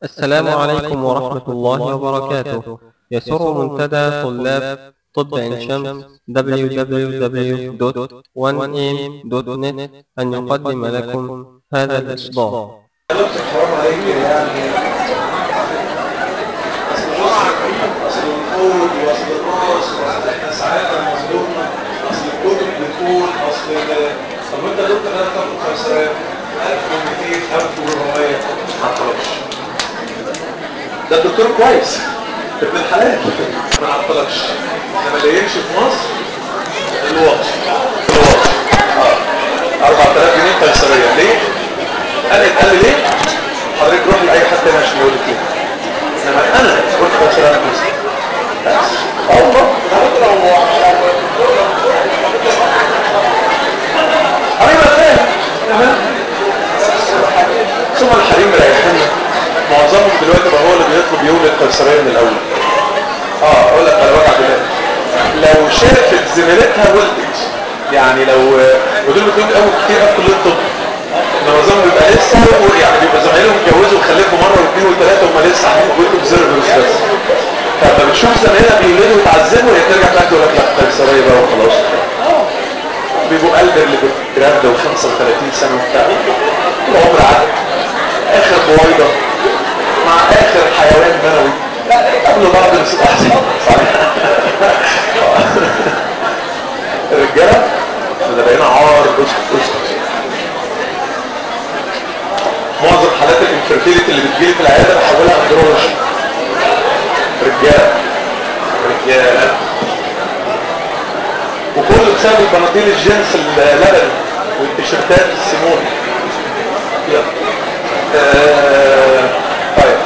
السلام عليكم ورحمة الله وبركاته يسر منتدى طلاب طب عين شمس www.1am.net أن يقدم لكم هذا الإصدار حرام عليك يعني اصل بص اصل القول واصل الراس واصل احنا ساعات مظلومنا اصل الكتب بتقول اصل ال- طب انت دكتور انا تاخد خسران 1200 1400 ما عطلكش ده الدكتور كويس ابن الحلال ما عطلكش انا ما لاقيش في مصر الواطي الواطي اه 4000 جنيه قيصريه ليه؟ انا اتقال لي ليه؟ حضرتك روح لاي حد تاني عشان يقول لك ليه انما انا قلت قيصريه انا بس بس اه والله ده ممكن لو ايوه فاهم تمام ثم الحريم مريحنا معظمهم دلوقتي بقى هو اللي بيطلب يولد قيصريه من الاول اه اقول لك على وجع دماغ لو شافت زميلتها ولدت يعني لو ودول بتقول قوي كتير قوي في كليه الطب ان معظمهم بيبقى لسه يعني بيبقى زمايلهم اتجوزوا وخلفوا مره واثنين وثلاثه هم لسه هيبقوا اوبزرفرز بس فلما بتشوف زمايلها بيولدوا ويتعذبوا هي ترجع تاني تقول لك لا قيصريه بقى وخلاص بيبقوا قلب اللي بالجراند و 35 سنه وبتاع العمر عدى اخر بويضه مع اخر حيوان منوي قبل بعض نسيت احسن صحيح الرجاله ده بقينا عار اسكت اسكت معظم حالات الانفيرتيليتي اللي بتجيلي في العياده بحولها اندرولوجي رجاله رجاله وكله بسبب البناطيل الجنس اللبني والتيشيرتات السيمون يلا آه طيب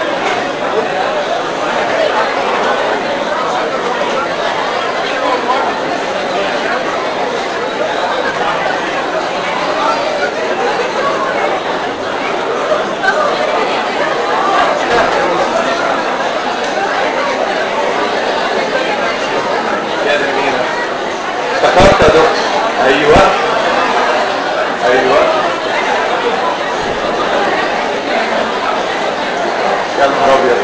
يا جميلة افتكرت يا دكتور ايوه ايوه يا نهار ابيض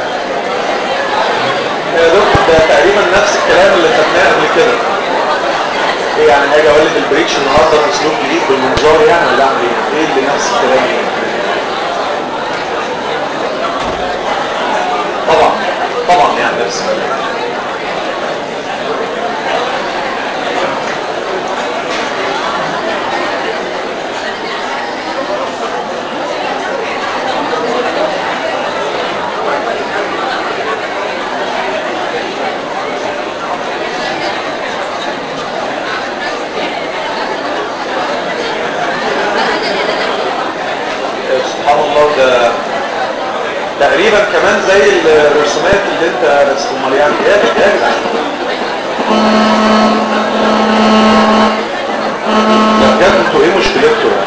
يا دكتور ده تقريبا نفس الكلام اللي خدناه قبل كده ايه يعني هاجي اقول لك البريتش النهارده في اسلوب جديد بالمنظار يعني ولا اعمل ايه؟ ايه اللي نفس الكلام طبعا طبعا يعني نفس الكلام سبحان الله ده تقريبا كمان زي الرسومات اللي انت رسمها يعني جامد جامد لا بجد انتوا ايه مشكلتكم يعني؟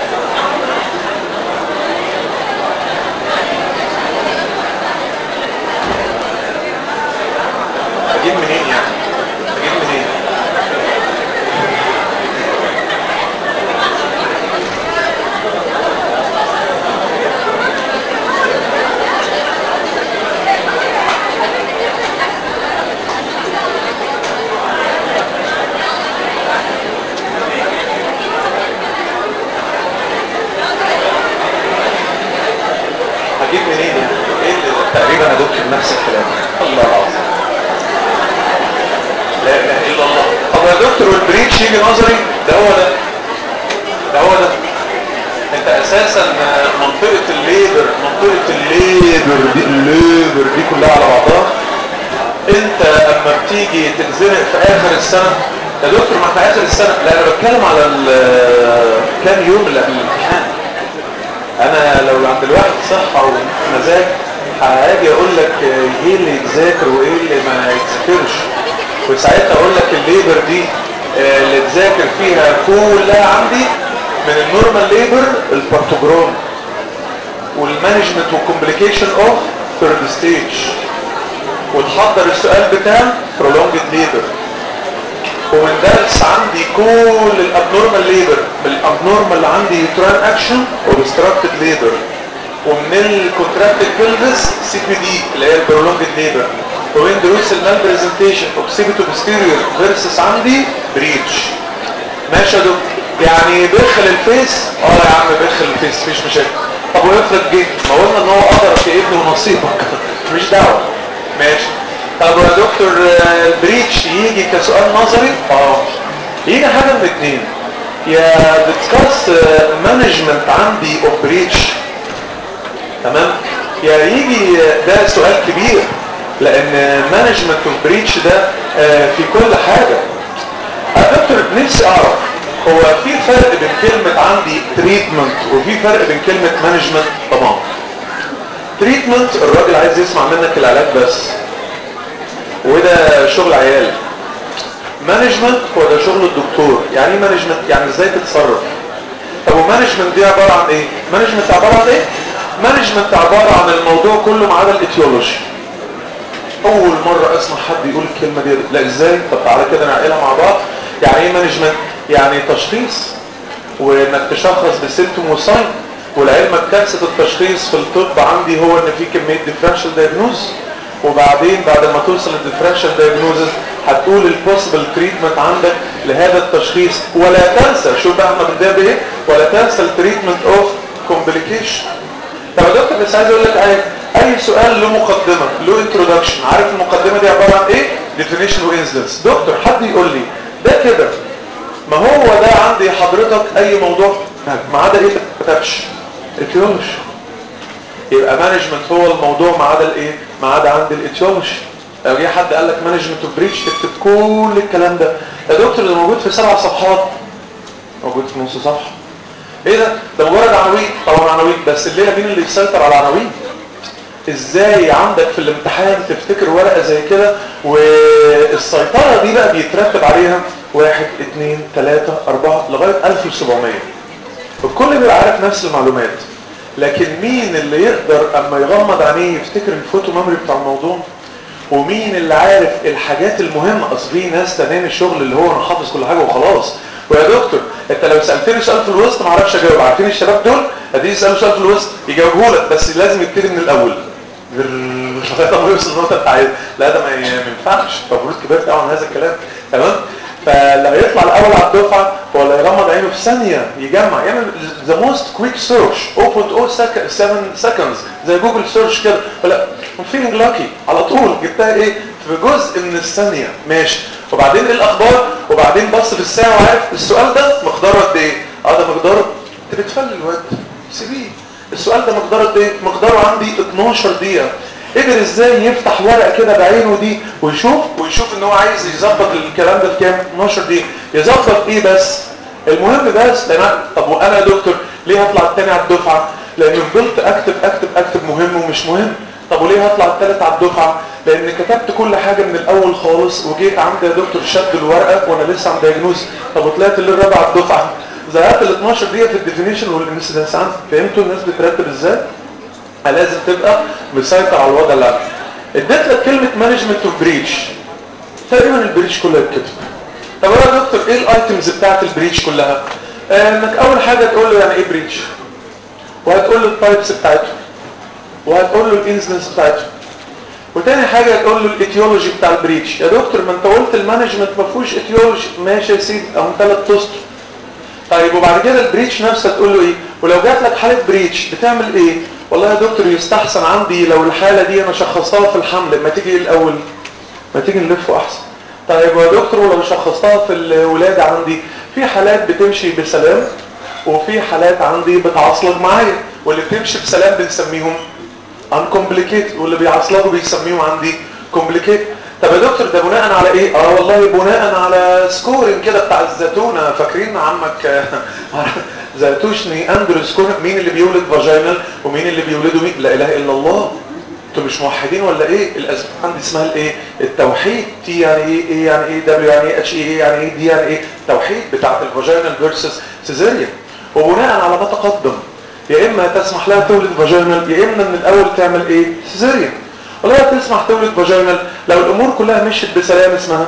اجيب منين يعني؟ اجيب منين؟ هجيب منين يعني؟ ايه اللي تقريبا يا دكتور نفس الكلام الله العظيم لا اله الا الله طب يا دكتور والبريتش يجي نظري ده هو ده ده هو ده انت اساسا منطقة الليبر منطقة الليبر دي الليبر دي كلها على بعضها انت اما بتيجي تنزنق في اخر السنة يا دكتور ما احنا اخر السنة لا انا بتكلم على ال- كام يوم اللي قبل الامتحان انا لو عند الواحد صحة ومزاج هاجي اقول لك ايه اللي يتذاكر وايه اللي ما يتذاكرش وساعتها اقول لك الليبر دي آه، اللي تذاكر فيها كلها عندي من النورمال ليبر البارتوجرام والمانجمنت والكومبليكيشن اوف ثيرد ستيج وتحضر السؤال بتاع prolonged labor ومن درس عندي كل الابنورمال ليبر بالابنورمال اللي عندي يوتران اكشن وبستراكتد ليبر ومن الكونتراكتد بيلفس سي بي دي اللي هي البرولونجد ليبر ومن دروس المال برزنتيشن اوكسيبيتو بوستيريور فيرسس عندي بريتش ماشي يا دكتور يعني بيدخل الفيس اه يا عم بيدخل الفيس مفيش مشاكل طب ويفرض جه ما قلنا ان هو قدرك يا ابني ونصيبك مش دعوه ماشي طب يا دكتور آه، البريتش يجي كسؤال نظري اه يجي حاجه من اتنين يا ديسكاس مانجمنت عندي اوف بريتش تمام يا يجي ده سؤال كبير لان مانجمنت اوف بريتش ده آه، في كل حاجه يا دكتور نفسي اعرف هو في فرق بين كلمة عندي تريتمنت وفي فرق بين كلمة مانجمنت طبعا تريتمنت الراجل عايز يسمع منك العلاج بس وده شغل عيال مانجمنت هو ده شغل الدكتور يعني ايه مانجمنت يعني ازاي تتصرف طب ومانجمنت دي عبارة عن ايه مانجمنت عبارة عن ايه مانجمنت عبارة عن الموضوع كله ما عدا الايتيولوجي اول مرة اسمع حد يقول الكلمة دي لا ازاي طب تعالى كده نعقلها مع بعض يعني ايه مانجمنت يعني تشخيص وانك تشخص بسيمتوم وساين ولعلمك كارثه التشخيص في الطب عندي هو ان في كميه ديفرنشال دايجنوز وبعدين بعد ما توصل للديفرنشال دايجنوزز هتقول البوسيبل تريتمنت عندك لهذا التشخيص ولا تنسى شوف بقى احنا بنبدا بايه ولا تنسى التريتمنت اوف كومبليكيشن طب يا دكتور بس عايز اقول لك اي اي سؤال له مقدمه له انترودكشن عارف المقدمه دي عباره عن ايه ديفينيشن وانسلنس دكتور حد يقول لي ده كده ما هو ده عندي حضرتك اي موضوع ما عدا ايه ما كتبش اتيولوجي يبقى مانجمنت هو الموضوع ما عدا الايه ما عدا عند الاتيولوجي لو جه حد قال لك مانجمنت اوف بريتش تكتب كل الكلام ده يا دكتور ده موجود في سبع صفحات موجود في نص صفحه ايه ده ده مجرد عناوين طبعا عناوين بس الليله مين اللي يسيطر على العناوين ازاي عندك في الامتحان تفتكر ورقه زي كده والسيطره دي بقى بيترتب عليها واحد اثنين ثلاثة أربعة لغاية 1700 الكل بيبقى عارف نفس المعلومات لكن مين اللي يقدر اما يغمض عينيه يفتكر الفوتو ميموري بتاع الموضوع ومين اللي عارف الحاجات المهمة اصل في ناس تانيين الشغل اللي هو انا حافظ كل حاجة وخلاص ويا دكتور انت لو سألتني سؤال في الوسط ما اعرفش اجاوب عارفين الشباب دول هتيجي تسأله سؤال في الوسط يجاوبه لك بس لازم يبتدي من الاول لغايه ما يوصل النقطه انت عايزها لا ده ما ينفعش المفروض كبرت قوي عن هذا الكلام تمام فلما يطلع الاول على الدفعه ولا يغمض عينه في ثانيه يجمع يعمل ذا موست كويك سيرش 0.07 seconds زي جوجل سيرش كده ولا فيلينج لاكي على طول جبتها ايه في جزء من الثانيه ماشي وبعدين ايه الاخبار وبعدين بص في الساعه وعارف السؤال ده مقداره قد ايه اه ده مقداره انت بتفل الواد سيبيه السؤال ده مقداره قد ايه مقداره عندي 12 دقيقه قدر ازاي يفتح ورقه كده بعينه دي ويشوف ويشوف ان هو عايز يظبط الكلام ده بكام 12 دقيقه يظبط ايه بس المهم بس لان أنا- طب وانا يا دكتور ليه هطلع التاني على الدفعه لان فضلت اكتب اكتب اكتب مهم ومش مهم طب وليه هطلع التالت على الدفعه لان كتبت كل حاجه من الاول خالص وجيت عندي يا دكتور شد الورقه وانا لسه عم دايجنوز طب وطلعت اللي الرابع على الدفعه زهقت ال 12 دقيقه في الديفينيشن والانسيدنس عندي فهمتوا الناس بترتب ازاي لازم تبقى مسيطر على الوضع اللي عندك اديت لك كلمه مانجمنت اوف بريتش تقريبا البريتش كلها بتكتب طب يا دكتور ايه الايتمز بتاعت البريتش كلها آه، انك اول حاجه تقول له يعني ايه بريتش وهتقول له التايبس بتاعته وهتقول له الانسلنس بتاعته وتاني حاجه هتقول له الايتيولوجي بتاع البريتش يا دكتور ما انت قلت المانجمنت ما فيهوش ايتيولوجي ماشي يا سيدي اهو ثلاث تسطر طيب وبعد كده البريتش نفسه تقول له ايه ولو جات لك حاله بريتش بتعمل ايه والله يا دكتور يستحسن عندي لو الحاله دي انا شخصتها في الحمل ما تيجي الاول ما تيجي نلفه احسن طيب يا دكتور ولو شخصتها في الولاده عندي في حالات بتمشي بسلام وفي حالات عندي بتعصلك معايا واللي بتمشي بسلام بنسميهم uncomplicated واللي بيعصلجوا بيسميهم عندي complicated طب يا دكتور ده بناء على ايه اه والله بناء على سكورين كده بتاع الزيتونه فاكرين عمك آه، زيتوشني اندرو سكور مين اللي بيولد فاجينال ومين اللي بيولده مين لا اله الا الله انتوا مش موحدين ولا ايه الاسماء عندي اسمها الايه التوحيد تي يعني ايه ايه يعني ايه دبليو يعني ايه اتش ايه يعني ايه دي يعني ايه التوحيد بتاعت الفاجينال فيرسس سيزيريان وبناء على ما تقدم يا اما تسمح لها تولد فاجينال يا اما من الاول تعمل ايه سيزيريان ولا تسمح تولد فاجينال لو الامور كلها مشيت بسلام اسمها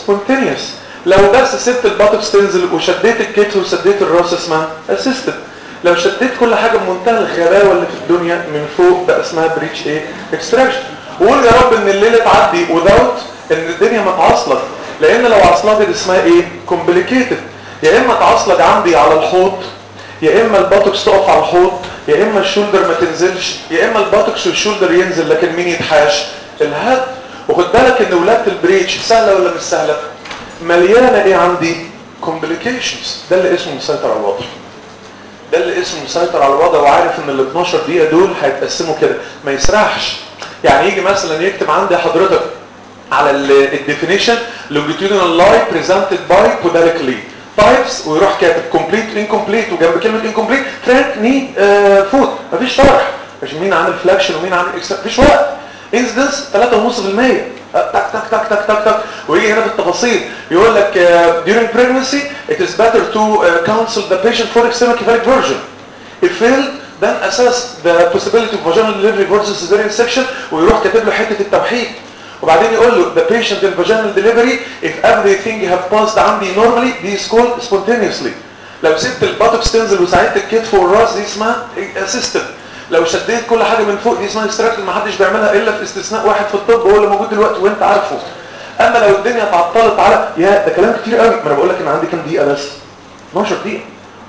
سبونتينيوس لو بس سبت الباتوكس تنزل وشديت الكتف وسديت الراس اسمها اسيستد لو شديت كل حاجه بمنتهى الغباوه اللي في الدنيا من فوق بقى اسمها بريتش ايه اكستراكشن وقول يا رب ان الليله تعدي without ان الدنيا ما تعصلك لان لو عصلجت اسمها ايه كومبليكيتد يا اما تعصلج عندي على الحوض يا اما الباتوكس تقف على الحوض يا اما الشولدر ما تنزلش يا اما الباتوكس والشولدر ينزل لكن مين يتحاش الهد وخد بالك ان ولاده البريتش سهله ولا مش سهله مليانه ايه عندي كومبليكيشنز ده اللي اسمه مسيطر على الوضع ده اللي اسمه مسيطر على الوضع وعارف ان ال 12 دقيقه دول هيتقسموا كده ما يسرحش يعني يجي مثلا يكتب عندي حضرتك على الديفينيشن longitudinal lie presented by podalically types ويروح كاتب complete incomplete وجنب كلمه incomplete فرانك ني فوت مفيش شرح مش مين عامل فلاكشن ومين عامل اكسترا مفيش وقت انسدنس 3.5% تك تك تك تك تك تك ويجي هنا في التفاصيل يقول لك uh, during pregnancy it is better to uh, counsel the patient for external cephalic version if failed then assess the possibility of vaginal delivery versus cesarean section ويروح كاتب له حته التوحيد وبعدين يقول له the patient in vaginal delivery if everything have passed عندي normally this is called spontaneously لو سبت الباتوكس تنزل وساعدت الكتف والراس دي اسمها assisted لو شديت كل حاجه من فوق دي اسمها استراكت ما حدش بيعملها الا في استثناء واحد في الطب هو اللي موجود دلوقتي وانت عارفه اما لو الدنيا تعطلت على يا ده كلام كتير قوي ما انا بقول لك ان عندي كام دقيقه بس 12 دقيقه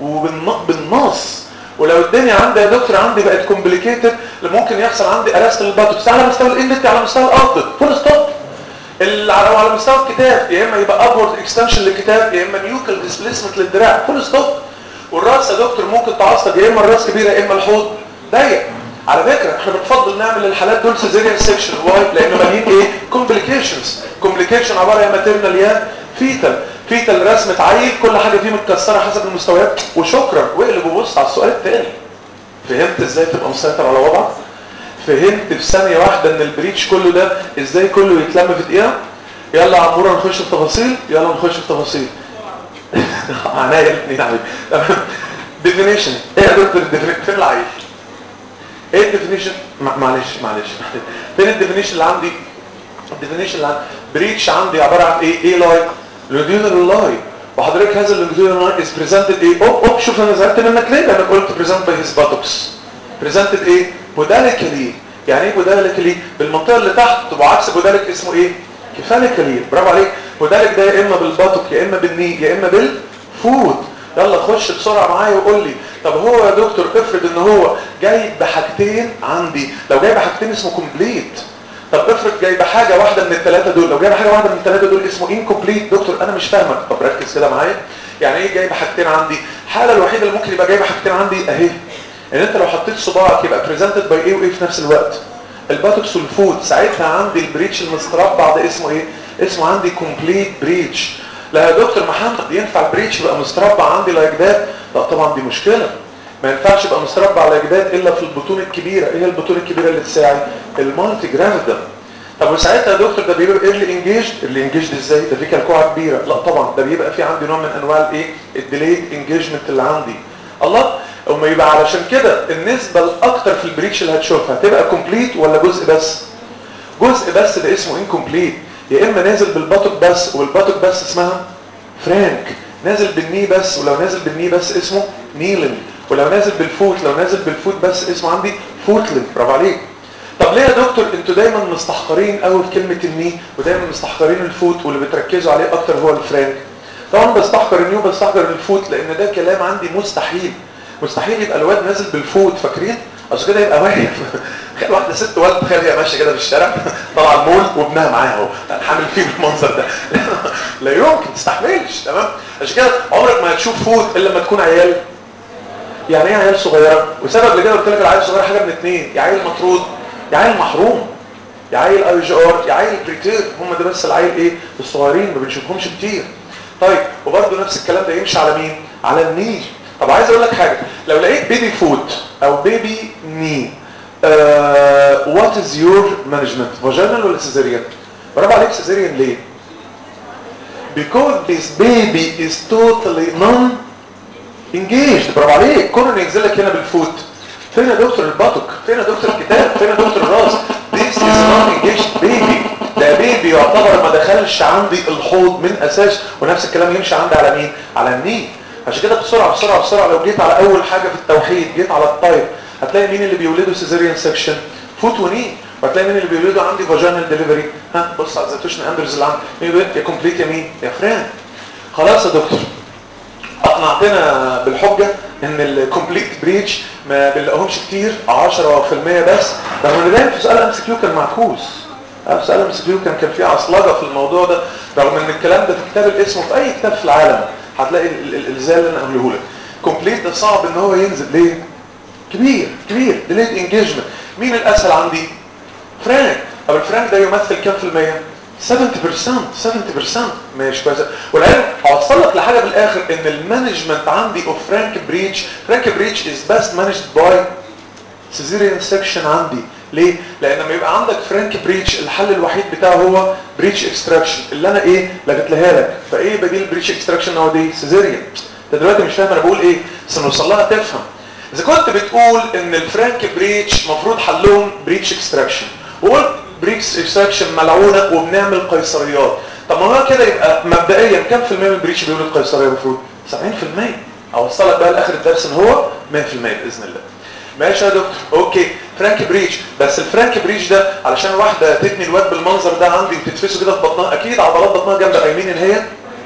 وبالنص ولو الدنيا عندي يا دكتور عندي بقت كومبليكيتد ممكن يحصل عندي ارست الباتوكس على مستوى الانلت على مستوى الارض فول ستوب على مستوى الكتاف يا اما يبقى ابورد اكستنشن للكتاف يا اما نيوكل ديسبليسمنت للدراع فول ستوب والراس يا دكتور ممكن تعصب يا اما الراس كبيره يا اما الحوض ضيق على فكره احنا بنفضل نعمل للحالات دول سيزيريان سيكشن واي لانه مليين ايه كومبليكيشنز كومبليكيشن عباره يا ماتيرنال يا فيتال فيتال رسمه عيل كل حاجه فيه متكسره حسب المستويات وشكرا واقلب وبص على السؤال الثاني فهمت ازاي تبقى مسيطر على وضعك فهمت في ثانيه واحده ان البريتش كله ده ازاي كله يتلم في دقيقه يلا يا عموره نخش في تفاصيل يلا نخش في تفاصيل عناية الاثنين حبيبي تمام ديفينيشن ايه يا دكتور الديفينيشن فين العيل ايه الديفينيشن معلش معلش فين الديفينيشن اللي عندي الديفينيشن اللي عندي بريتش عندي عباره عن ايه ايه لاي لونجيتودينال لاي وحضرتك هذا اللونجيتودينال لاي از بريزنتد ايه اوب اوب شوف انا زعلت منك ليه لما قلت بريزنت باي هيز باتوكس بريزنتد ايه بوداليكالي يعني ايه بوداليكالي بالمنطقه اللي تحت تبقى عكس بوداليك اسمه ايه كفاليكالي برافو عليك بوداليك ده يا اما بالباتوك يا اما بالني يا اما بالفوت يلا خش بسرعه معايا وقول لي طب هو يا دكتور افرض ان هو جاي بحاجتين عندي لو جاي بحاجتين اسمه كومبليت طب افرض جاي بحاجه واحده من الثلاثه دول لو جاي بحاجه واحده من الثلاثه دول اسمه انكومبليت دكتور انا مش فاهمك طب ركز كده معايا يعني ايه جاي بحاجتين عندي الحاله الوحيده اللي ممكن يبقى جاي بحاجتين عندي اهي ان انت لو حطيت صباعك يبقى بريزنتد باي ايه وايه في نفس الوقت الباتوكس والفود ساعتها عندي البريتش المستربع ده اسمه ايه اسمه عندي كومبليت بريتش لا يا دكتور محمد ينفع البريتش يبقى مستربع عندي لايك ذات لا طبعا دي مشكله ما ينفعش يبقى مستربع لايك ذات الا في البطون الكبيره ايه هي البطون الكبيره اللي تساعد المالتي جرافيدم طب وساعتها يا دكتور ده بيبقى ايرلي انجيجد اللي انجيجد ازاي ده في كلكوعه كبيره لا طبعا ده بيبقى في عندي نوع من انواع الايه الديليد انجيجمنت اللي عندي الله اما يبقى علشان كده النسبه الاكتر في البريتش اللي هتشوفها هتبقى كومبليت ولا جزء بس جزء بس ده اسمه انكومبليت يا اما نازل بالباتوك بس والباتوك بس اسمها فرانك نازل بالني بس ولو نازل بالني بس اسمه نيلن ولو نازل بالفوت لو نازل بالفوت بس اسمه عندي فوتلن برافو عليك طب ليه يا دكتور انتوا دايما مستحقرين قوي في كلمه الني ودايما مستحقرين الفوت واللي بتركزوا عليه اكتر هو الفرانك طبعا بستحقر النيو بستحقر الفوت لان ده كلام عندي مستحيل مستحيل يبقى الواد نازل بالفوت فاكرين عشان كده يبقى واقف تخيل واحده ست والد تخيل هي ماشيه كده في الشارع طالعه المول وابنها معاها اهو حامل فيه بالمنظر ده لا يمكن تستحملش تمام عشان كده عمرك ما هتشوف فوت الا لما تكون عيال يعني ايه عيال صغيره وسبب لكده قلت لك العيال الصغيره حاجه من اثنين يا عيل مطرود يا عيل محروم يا عيل اي جي ار يا عيل بريتير هم ده بس العيل ايه الصغيرين ما بنشوفهمش كتير طيب وبرده نفس الكلام ده يمشي على مين على الني طب عايز اقول لك حاجه لو لقيت بيبي فوت او بيبي ني وات از يور مانجمنت فاجينال ولا سيزيريان برافو عليك سيزيريان ليه because this baby is totally non engaged برافو عليك كونه ينزل لك هنا بالفوت فين يا دكتور الباتوك فين يا دكتور الكتاب فين يا دكتور الراس this is non engaged baby ده بيبي يعتبر ما دخلش عندي الحوض من اساس ونفس الكلام يمشي عندي على مين على الني عشان كده بسرعه بسرعه بسرعه لو جيت على اول حاجه في التوحيد جيت على التايب هتلاقي مين اللي بيولدوا سيزيريان سكشن فوت وني وهتلاقي مين اللي بيولدوا عندي فاجينال ديليفري ها بص على الزيتوشن اندرز اللي عندي مين بيولد يا كومبليت يا مين يا فران خلاص يا دكتور اقنعتنا بالحجه ان الكومبليت بريتش ما بنلاقيهمش كتير 10% بس رغم ان دايما في سؤال ام سي كيو كان معكوس في سؤال ام سي كيو كان كان في عصلجه في الموضوع ده رغم ان الكلام ده في كتاب الاسم وفي اي كتاب في العالم هتلاقي الزي اللي انا قوله لك كومبليت ده صعب ان هو ينزل ليه كبير كبير ديليت انجيجمنت مين الاسهل عندي فرانك طب الفرانك ده يمثل كام في المية 70% 70% ماشي كويس والعلم هوصل لك لحاجه في الاخر ان المانجمنت عندي اوف فرانك بريتش فرانك بريتش از بيست مانجد باي سيزيريان سكشن عندي ليه؟ لان لما يبقى عندك فرانك بريتش الحل الوحيد بتاعه هو بريتش اكستراكشن اللي انا ايه لغيت لها لك فايه بديل بريتش اكستراكشن هو دي سيزيريان انت دلوقتي مش فاهم انا بقول ايه بس نوصل لها تفهم اذا كنت بتقول ان الفرانك بريتش مفروض حلهم بريتش اكستراكشن وقلت بريتش اكستراكشن ملعونه وبنعمل قيصريات طب ما هو كده يبقى مبدئيا كام في المية من البريتش بيقولوا القيصريه المفروض 70% اوصلك بقى لاخر الدرس ان هو 100% باذن الله ماشي يا دكتور اوكي فرانك بريتش بس الفرانك بريتش ده علشان واحده تبني الواد بالمنظر ده عندي وتتفسه كده في بطنها اكيد عضلات بطنها جامده ايمين ان هي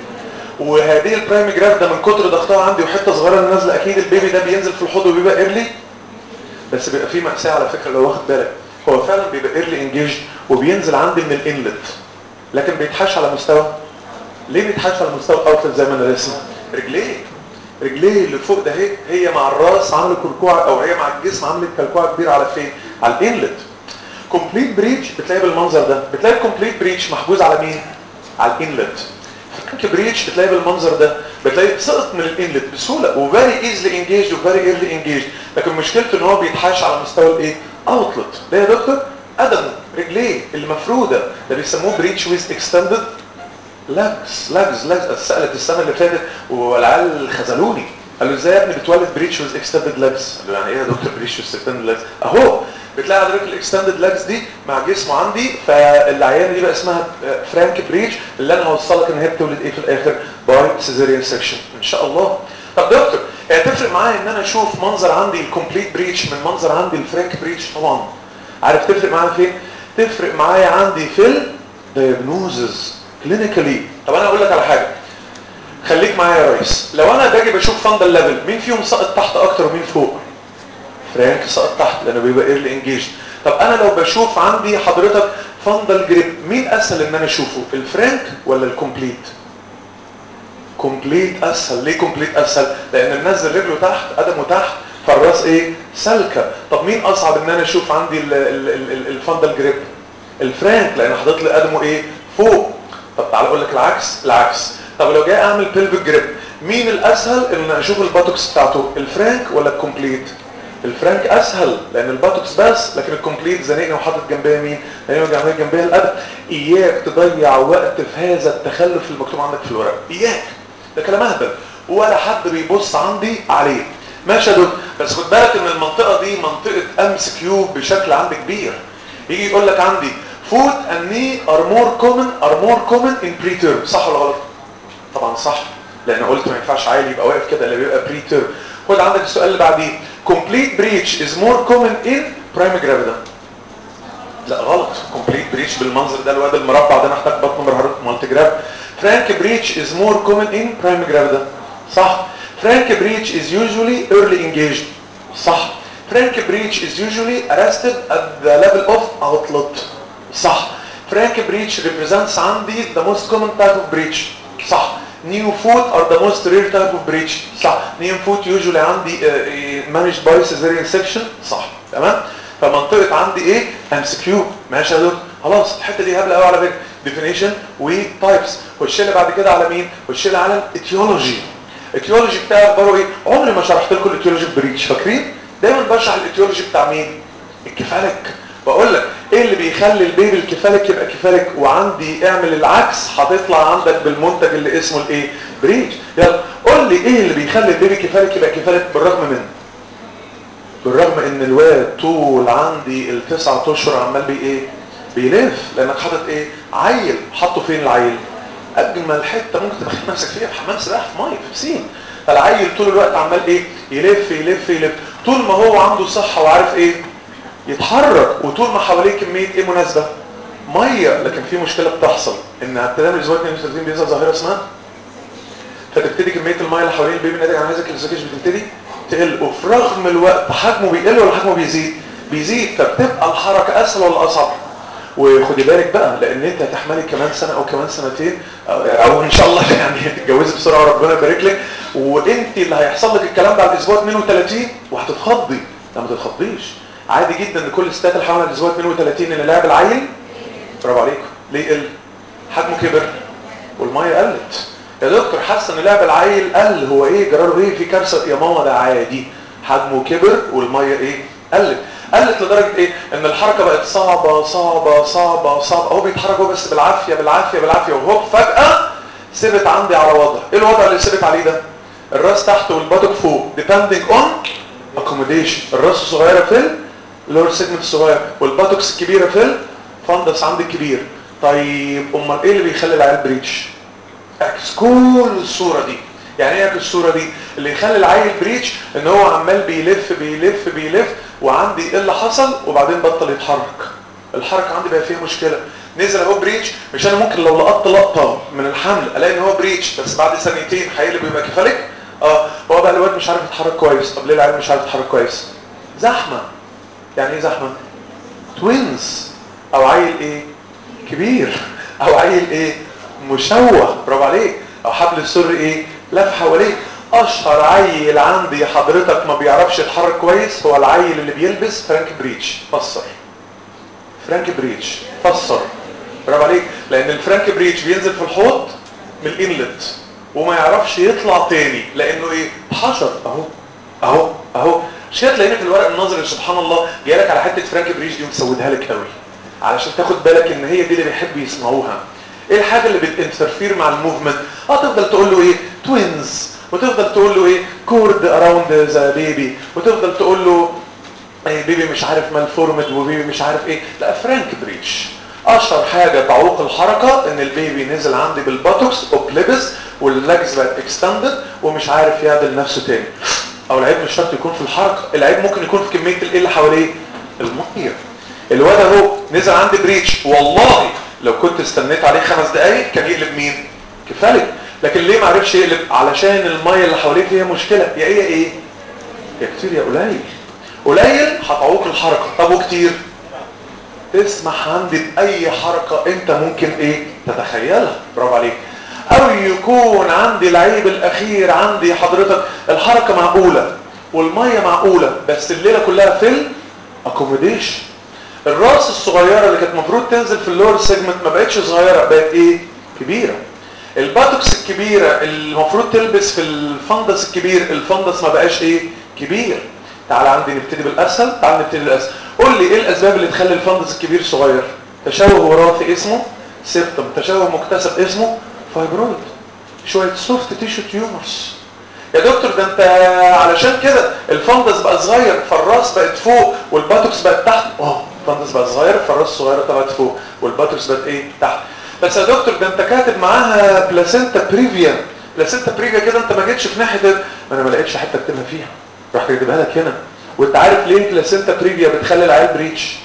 وهذه البرايم جراف ده من كتر ضغطها عندي وحته صغيره نازله اكيد البيبي ده بينزل في الحوض وبيبقى ايرلي بس بيبقى فيه مأساة على فكره لو واخد بالك هو فعلا بيبقى ايرلي انجيج وبينزل عندي من الانلت لكن بيتحش على مستوى ليه بيتحش على مستوى الاوتلت زي ما انا راسم رجليه رجليه اللي فوق ده هي هي مع الراس عامله كلكوعه او هي مع الجسم عامله كلكوعه كبيره على فين على الانلت كومبليت بريتش بتلاقي بالمنظر ده بتلاقي الكومبليت بريتش محجوز على مين على الانلت فرانك بريتش بتلاقي بالمنظر ده بتلاقي سقط من الانلت بسهوله وفيري ايزلي انجيج وفيري ايرلي انجيج لكن مشكلته ان هو بيتحاش على مستوى الايه اوتلت ليه يا دكتور قدمه رجليه اللي مفروده ده بيسموه بريتش ويز اكستندد لاجز لاجز لاجز سالت السنه اللي فاتت والعيال خذلوني قالوا ازاي يا ابني بتولد بريتش ويز اكستندد لاجز قالوا يعني ايه يا دكتور بريتش ويز اكستندد لاجز اهو بتلاقي حضرتك الاكستندد لاجز دي مع جسمه عندي فالعيانه دي بقى اسمها فرانك بريتش اللي انا هوصلك ان هي بتولد ايه في الاخر باي سيزيريان سكشن ان شاء الله طب دكتور هتفرق معايا ان انا اشوف منظر عندي الكومبليت بريتش من منظر عندي الفرانك بريتش طبعا عارف تفرق معايا فين تفرق معايا عندي في الدايجنوزز كلينيكالي طب انا اقول لك على حاجه خليك معايا يا ريس لو انا باجي بشوف فاندل ليفل مين فيهم سقط تحت اكتر ومين فوق فرانك سقط تحت لانه بيبقى ايرلي انجيج طب انا لو بشوف عندي حضرتك فاندل جريب مين اسهل ان انا اشوفه الفرانك ولا الكومبليت كومبليت اسهل ليه كومبليت اسهل لان منزل رجله تحت قدمه تحت فالراس ايه سلكه طب مين اصعب ان انا اشوف عندي الفاندل جريب الفرانك لان حاطط لي قدمه ايه فوق طب تعال اقول لك العكس العكس طب لو جاي اعمل بيلفيك جريب مين الاسهل ان اشوف الباتوكس بتاعته الفرانك ولا الكومبليت الفرانك اسهل لان الباتوكس بس لكن الكومبليت زنقني وحاطط جنبيها مين لان جنبيها جنبيها القدم اياك تضيع وقت في هذا التخلف المكتوب عندك في الورق اياك ده كلام اهبل ولا حد بيبص عندي عليه ماشي يا دكتور بس خد بالك ان المنطقه دي منطقه امس كيو بشكل عندي كبير يجي يقول لك عندي food and knee are more common are more common in preterm صح ولا غلط طبعا صح لان قلت ما ينفعش عيل يبقى واقف كده اللي بيبقى preterm خد عندك السؤال اللي بعديه complete breach is more common in primary gravida لا غلط complete breach بالمنظر ده الواد المربع ده محتاج بطن مالتي جراف frank breach is more common in primary gravida صح frank breach is usually early engaged صح frank breach is usually arrested at the level of outlet صح فرانك بريتش represents عندي the most common type of breach صح نيو فوت are the most rare type of breach صح نيو فوت usually عندي uh, managed by cesarean section صح تمام فمنطقة عندي ايه ام سي كيو ماشي يا دكتور خلاص الحتة دي هبلة قوي على فكرة definition وتايبس خش لي بعد كده على مين خش لي على الاتيولوجي الاتيولوجي بتاعي اخباره ايه عمري ما شرحت لكم الاتيولوجي في بريتش فاكرين دايما بشرح الاتيولوجي بتاع مين الكفالك بقول لك ايه اللي بيخلي البيبي الكفالك يبقى كفالك وعندي اعمل العكس هتطلع عندك بالمنتج اللي اسمه الايه بريتش يلا قول لي ايه اللي بيخلي البيبي كفالك يبقى كفالك بالرغم من بالرغم ان الواد طول عندي التسعة اشهر عمال بي ايه بيلف لانك حاطط ايه عيل حاطه فين العيل اجمل حته ممكن تدخل نفسك فيها في حمام سباحه في ميه في بسين فالعيل طول الوقت عمال ايه يلف يلف يلف طول ما هو عنده صحه وعارف ايه يتحرك وطول ما حواليه كميه ايه مناسبه ميه لكن في مشكله بتحصل ان ابتداء من الاسبوع 32 بيظهر ظاهره اسمها فتبتدي كميه الميه اللي حوالين البيبي ناتج عن هذا الكلاسيكيش بتبتدي تقل وفي رغم الوقت حجمه بيقل ولا حجمه بيزيد بيزيد فبتبقى الحركه اسهل ولا اصعب وخدي بالك بقى لان انت هتحملي كمان سنه او كمان سنتين او, أو ان شاء الله يعني تتجوزي بسرعه وربنا يبارك لك وانت اللي هيحصل لك الكلام بعد الاسبوع 32 وهتتخضي لا ما تتخضيش عادي جدا ان كل الستات اللي حملت الاسبوع 32 اللي لعب العيل برافو عليكم ليه قل حجمه كبر والميه قلت يا دكتور حاسه ان لعب العيل قل هو ايه جراله ايه في كارثه يا ماما ده عادي حجمه كبر والميه ايه قلت قلت لدرجه ايه ان الحركه بقت صعبه صعبه صعبه صعبه هو بيتحرك هو بس بالعافيه بالعافيه بالعافيه وهوب فجاه ثبت عندي على وضع ايه الوضع اللي ثبت عليه ده الراس تحت والبطق فوق depending on accommodation الراس الصغيره في اللور سيجمنت الصغير والباتوكس الكبيره في الفندس عندي الكبير طيب امال ايه اللي بيخلي العيال بريتش اعكس كل الصوره دي يعني ايه الصوره دي اللي يخلي العيل بريتش ان هو عمال بيلف بيلف بيلف وعندي ايه اللي حصل وبعدين بطل يتحرك الحركه عندي بقى فيها مشكله نزل اهو بريتش مش انا ممكن لو لقطت لقطه من الحمل الاقي ان هو بريتش بس بعد سنتين هيقلب ويبقى كفالك اه هو بقى الواد مش عارف يتحرك كويس طب ليه العيل مش عارف يتحرك كويس زحمه يعني ايه زحمه توينز او عيل ايه كبير او عيل ايه مشوه برافو عليك او حبل السر ايه لف حواليك اشهر عيل عندي حضرتك ما بيعرفش يتحرك كويس هو العيل اللي بيلبس فرانك بريتش فسر فرانك بريتش فسر برافو عليك لان الفرانك بريتش بينزل في الحوض من الانلت وما يعرفش يطلع تاني لانه ايه حشر اهو اهو اهو مش كده تلاقيني في الورق النظري سبحان الله جايلك على حته فرانك بريتش دي ومسودها لك قوي علشان تاخد بالك ان هي دي اللي بيحبوا يسمعوها ايه الحاجه اللي بتانترفير مع الموفمنت اه تفضل تقول له ايه توينز وتفضل تقول له ايه كورد اراوند ذا بيبي وتفضل تقول له ايه بيبي مش عارف مالفورمد وبيبي مش عارف ايه لا فرانك بريتش اشهر حاجه تعوق الحركه ان البيبي نزل عندي بالباتوكس اوبليبس واللجز بقت اكستندد ومش عارف يعدل نفسه تاني او العيب مش شرط يكون في الحركه العيب ممكن يكون في كميه الايه اللي حواليه الميه الواد اهو نزل عندي بريتش والله لو كنت استنيت عليه خمس دقايق كان يقلب مين كفالك لكن ليه ما عرفش يقلب علشان الميه اللي حواليه فيها مشكله يا ايه ايه يا كتير يا قليل قليل هتعوق الحركه طب وكتير اسمح عندي باي حركه انت ممكن ايه تتخيلها برافو عليك او يكون عندي العيب الاخير عندي حضرتك الحركه معقوله والميه معقوله بس الليله كلها في الاكوموديشن الراس الصغيره اللي كانت المفروض تنزل في اللور سيجمنت ما بقتش صغيره بقت ايه كبيره الباتوكس الكبيره اللي المفروض تلبس في الفندس الكبير الفندس ما بقاش ايه كبير تعال عندي نبتدي بالاسهل تعال نبتدي بالاسهل قول لي ايه الاسباب اللي تخلي الفندس الكبير صغير تشوه وراثي اسمه سيبتم تشوه مكتسب اسمه فايبرويد شويه سوفت تيشو تيومرز يا دكتور ده انت علشان كده الفندس بقى صغير فالراس بقت فوق والباتوكس بقت تحت اه الفندس بقى صغير فالراس صغيره طلعت فوق والباتوكس بقت ايه تحت بس يا دكتور ده انت كاتب معاها بلاسينتا بريفيا بلاسينتا بريفيا كده انت ما جيتش في ناحيه ما انا ما لقيتش حته اكتبها فيها رحت كاتبها لك هنا وانت عارف ليه بلاسينتا بريفيا بتخلي العيال بريتش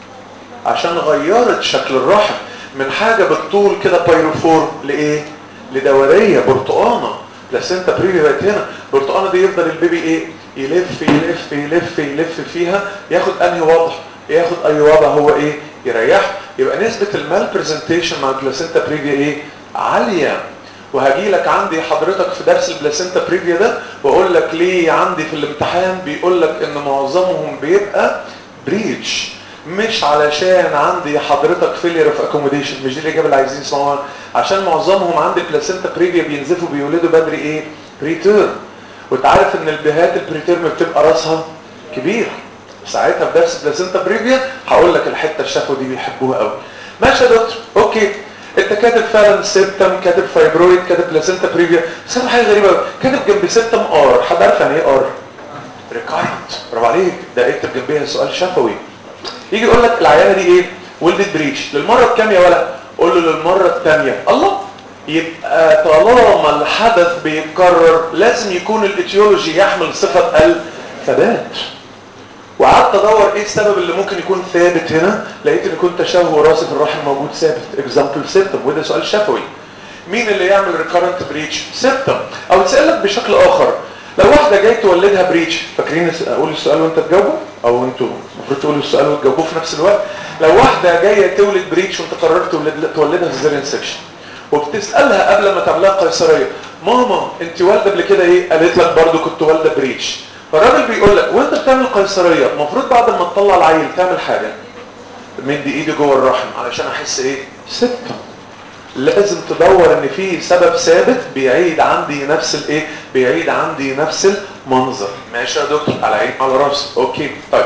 عشان غيرت شكل الرحم من حاجه بالطول كده بايروفورم لايه لدوريه برتقانه بلاسينتا بريفيا بقت هنا البرتقانه دي يفضل البيبي ايه يلف يلف يلف يلف فيها ياخد انهي وضع ياخد اي وضع هو ايه يريح يبقى نسبة المال برزنتيشن مع البلاسينتا بريفيا ايه عالية وهجي لك عندي حضرتك في درس البلاسينتا بريفيا ده واقول لك ليه عندي في الامتحان بيقول لك ان معظمهم بيبقى بريتش مش علشان عندي حضرتك فيلير اوف اكوموديشن مش دي الاجابه اللي عايزين يسمعوها عشان معظمهم عندي بلاسينتا بريفيا بينزفوا بيولدوا بدري ايه بريتيرم وانت عارف ان البهات البريتيرم بتبقى راسها كبير ساعتها في درس بلاسينتا بريفيا هقول لك الحته الشفوي دي بيحبوها قوي ماشي يا دكتور اوكي انت كاتب فعلا سيبتم كاتب فايبرويد كاتب بلاسينتا بريفيا بس انا حاجه غريبه قوي كاتب جنب سيبتم ار حد عارف يعني ايه ار ريكارنت برافو عليك ده اكتب جنبيها سؤال شفوي يجي يقول لك العيانه دي ايه ولدت بريتش للمره الكام يا ولد قول له للمره الثانيه الله يبقى طالما الحدث بيتكرر لازم يكون الاتيولوجي يحمل صفة الثبات وقعدت ادور ايه السبب اللي ممكن يكون ثابت هنا لقيت ان يكون تشوه وراثي في الرحم موجود ثابت اكزامبل سيبتم وده سؤال شفوي مين اللي يعمل ريكارنت بريتش سيبتم او تسالك بشكل اخر لو واحده جاي تولدها بريتش فاكرين اقول السؤال وانت تجاوبه او انتوا المفروض تقولوا السؤال وتجاوبوه في نفس الوقت لو واحده جايه تولد بريتش وانت قررت تولد تولدها سيزاريان سكشن وبتسالها قبل ما تعملها قيصريه ماما انت والده قبل كده ايه قالت لك برضو كنت والده بريتش فالراجل بيقول لك وانت بتعمل قيصريه المفروض بعد ما تطلع العيل تعمل حاجه مدي ايدي جوه الرحم علشان احس ايه سبتم لازم تدور ان في سبب ثابت بيعيد عندي نفس الايه بيعيد عندي نفس المنظر ماشي يا دكتور على عيني على راسي اوكي طيب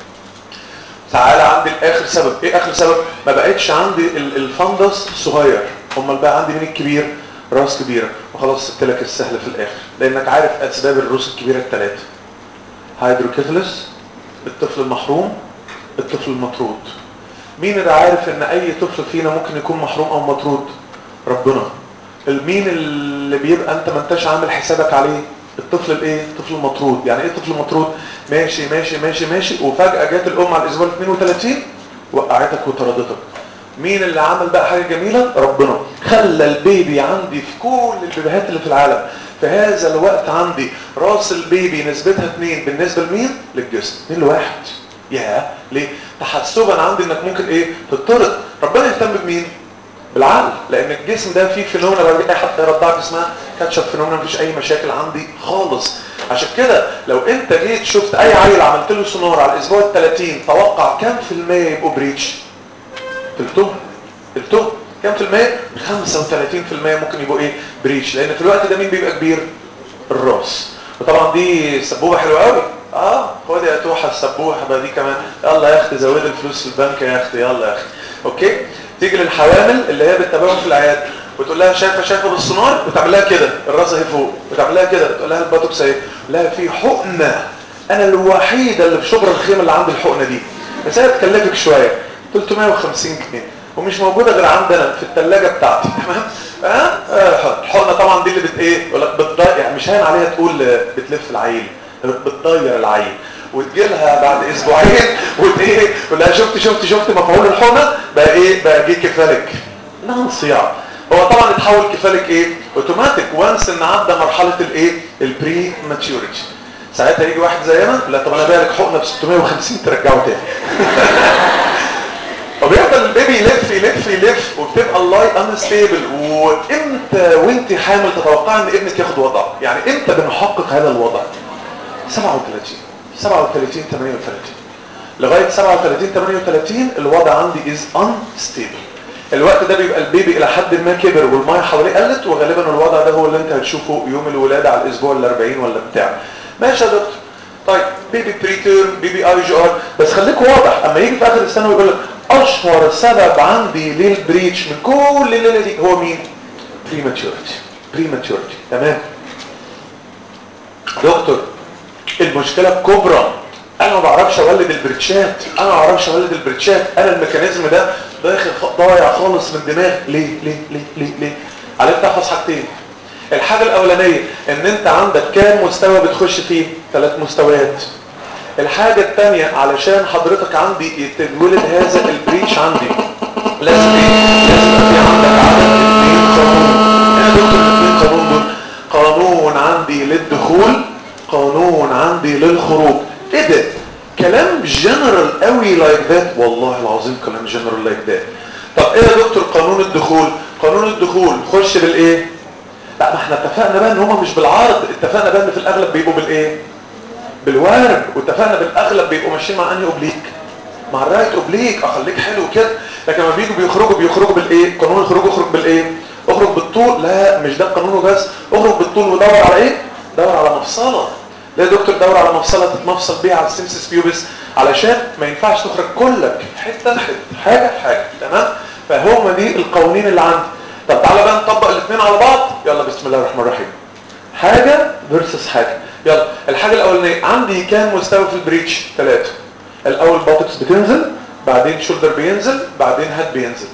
تعالى عندي الاخر سبب ايه اخر سبب ما بقتش عندي الفندس صغير امال بقى عندي مين الكبير راس كبيره وخلاص سبت لك السهل في الاخر لانك عارف اسباب الروس الكبيره الثلاثه هيدروكيفلس الطفل المحروم الطفل المطرود مين اللي عارف ان اي طفل فينا ممكن يكون محروم او مطرود ربنا المين اللي بيبقى انت ما انتش عامل حسابك عليه الطفل الايه الطفل المطرود يعني ايه الطفل المطرود ماشي ماشي ماشي ماشي وفجاه جت الام على الاسبوع 32 وقعتك وطردتك مين اللي عمل بقى حاجه جميله ربنا خلى البيبي عندي في كل البيبيهات اللي في العالم في هذا الوقت عندي راس البيبي نسبتها 2 بالنسبه لمين للجسم 2 لواحد يا ليه تحسبا عندي انك ممكن ايه تطرد ربنا يهتم بمين بالعقل لان الجسم ده فيه فينومينا لو اي حد يرضعك اسمها كاتشب فينومينا مفيش اي مشاكل عندي خالص عشان كده لو انت جيت شفت اي عيل عملت له سونار على الاسبوع ال 30 توقع كام في المية يبقوا بريتش تلتهم تلتهم كام في المية 35% ممكن يبقوا ايه بريتش لان في الوقت ده مين بيبقى كبير الراس وطبعا دي سبوبه حلوه قوي اه خد يا توحه السبوحه بقى دي كمان يلا يا اختي زود الفلوس في البنك يا اختي يلا يا اختي اوكي تيجي للحوامل اللي هي بتتابعهم في العياده وتقول لها شايفه شايفه بالسونار وتعمل لها كده الراس اهي فوق وتعمل لها كده تقول لها الباتوكس اهي لا في حقنه انا الوحيده اللي في شبرا الخيمه اللي عندي الحقنه دي بس هي تكلفك شويه 350 جنيه ومش موجوده غير عندنا في الثلاجه بتاعتي تمام ها آه الحقنه طبعا دي اللي بت ايه يقول لك بتضيع يعني مش هين عليها تقول بتلف العيل بتضير العيل وتجي لها بعد اسبوعين وت ايه تقول لها شفت شفت شفت مفعول الحقنه بقى ايه بقى جه كفالك نعم صياع هو طبعا اتحول كفالك ايه اوتوماتيك وانس ان عدى مرحله الايه البري ماتيوريتي ساعتها يجي واحد زينا لا طب انا بالك حقنه ب 650 ترجعه تاني وبيفضل البيبي يلف يلف يلف وبتبقى اللاي انستيبل وامتى وانت حامل تتوقع ان ابنك ياخد وضع يعني امتى بنحقق هذا الوضع 37 37 38 لغايه 37 38 الوضع عندي از انستيبل الوقت ده بيبقى البيبي الى حد ما كبر والميه حواليه قلت وغالبا الوضع ده هو اللي انت هتشوفه يوم الولاده على الاسبوع ال 40 ولا بتاع ماشي يا دكتور طيب بيبي بريتيرم بيبي اي جي ار بس خليك واضح اما يجي في اخر السنه ويقول لك اشهر سبب عندي للبريتش من كل الليله دي هو مين بريماتيورتي بريماتيورتي تمام دكتور المشكله الكبرى انا ما بعرفش اولد البريتشات انا ما بعرفش اولد البريتشات انا الميكانيزم ده داخل ضايع خالص من دماغي ليه ليه ليه ليه ليه عليك تحفظ حاجتين الحاجه الاولانيه ان انت عندك كام مستوى بتخش فيه ثلاث مستويات الحاجة الثانية علشان حضرتك عندي يتولد هذا البريتش عندي لازم ايه؟ لازم يبقى في عندك عدد اثنين قانون ايه يا دكتور الاثنين قانون دول؟ قانون عندي للدخول قانون عندي للخروج ايه ده؟ كلام جنرال قوي لايك ذات والله العظيم كلام جنرال لايك ذات طب ايه يا دكتور قانون الدخول؟ قانون الدخول خش بالايه؟ لا ما احنا اتفقنا بقى ان هما مش بالعرض اتفقنا بقى ان في الاغلب بيبقوا بالايه؟ بالوارد واتفقنا بالاغلب بيبقوا ماشيين مع انهي اوبليك مع الرايت اوبليك اخليك حلو كده لكن لما بيجوا بيخرجوا بيخرجوا بالايه قانون الخروج اخرج بالايه اخرج بالطول لا مش ده قانونه بس اخرج بالطول ودور على ايه دور على مفصله لا يا دكتور دور على مفصله تتمفصل بيها على السيمسيس بيوبس علشان ما ينفعش تخرج كلك حته حته حاجه حاجه تمام فهم دي القوانين اللي عندي طب تعالى بقى نطبق الاثنين على بعض يلا بسم الله الرحمن الرحيم حاجه فيرسس حاجه يلا الحاجة الأولانية عندي كام مستوى في البريتش ثلاثة الأول باتكس بتنزل بعدين شولدر بينزل بعدين هاد بينزل في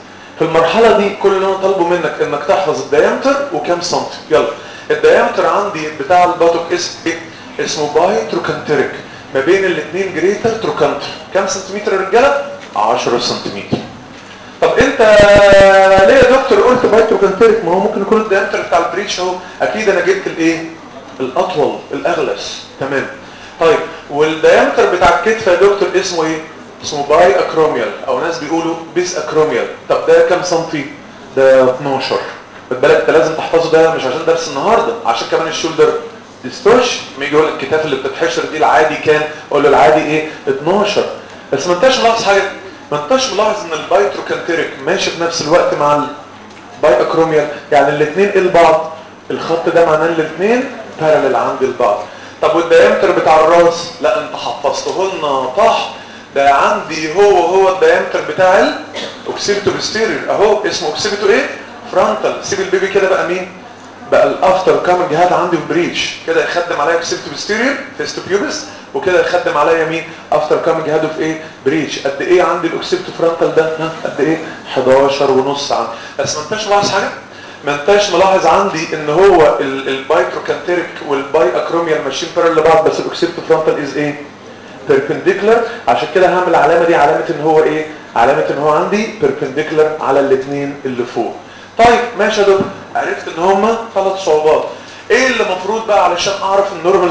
في المرحله دي كل اللي انا طالبه منك انك تحفظ الديامتر وكام سنتي يلا الديامتر عندي بتاع الباتوك اسمه ايه اسمه باي تروكانتريك ما بين الاثنين جريتر تروكانتر كام سنتيمتر يا رجاله 10 سنتيمتر طب انت ليه يا دكتور قلت باي تروكانتريك ما هو ممكن يكون الديامتر بتاع البريتش اهو اكيد انا جبت الايه الاطول الاغلس تمام طيب والديامتر بتاع الكتف يا دكتور اسمه ايه اسمه باي اكروميال او ناس بيقولوا بيس اكروميال طب ده كام سنتي ده 12 خد بالك انت لازم تحفظه ده مش عشان درس النهارده عشان كمان الشولدر ديستوش لما يجي يقول لك الكتاف اللي بتتحشر دي العادي كام اقول له العادي ايه 12 بس ما انتش ملاحظ حاجه ما انتش ملاحظ ان البايتروكانتريك ماشي في نفس الوقت مع الباي اكروميال يعني الاثنين ايه لبعض الخط ده معناه ان الاثنين بارلل عند البعض طب والديامتر بتاع الراس لا انت حفظته لنا طح ده عندي هو هو الديامتر بتاع الاوكسيبيتو بستيريور اهو اسمه اوكسيبيتو ايه فرونتال سيب البيبي كده بقى مين بقى الافتر كامنج هاد عندي في بريتش كده يخدم عليا اوكسيبيتو بستيريور فيستو بيوبس وكده يخدم عليا مين افتر كامنج هاد في ايه بريتش قد ايه عندي الاوكسيبيتو فرونتال ده ها قد ايه 11 ونص عندي بس ما انتش ملاحظ حاجه ما انتش ملاحظ عندي ان هو البايتروكانتريك والباي اكروميال ماشيين بارل لبعض بس الاوكسيبيتو فرونتال از ايه بيربنديكولار عشان كده هعمل العلامه دي علامه ان هو ايه علامه ان هو عندي بيربنديكولار على الاثنين اللي فوق طيب ماشي يا دكتور عرفت ان هما ثلاث صعوبات ايه اللي المفروض بقى علشان اعرف النورمال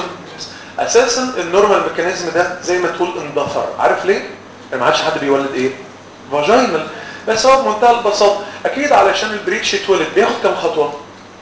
اساسا النورمال ميكانيزم ده زي ما تقول اندثر عارف ليه ما عادش حد بيولد ايه فاجينال بس هو بمنتهى البساطه اكيد علشان البريتش يتولد بياخد كام خطوه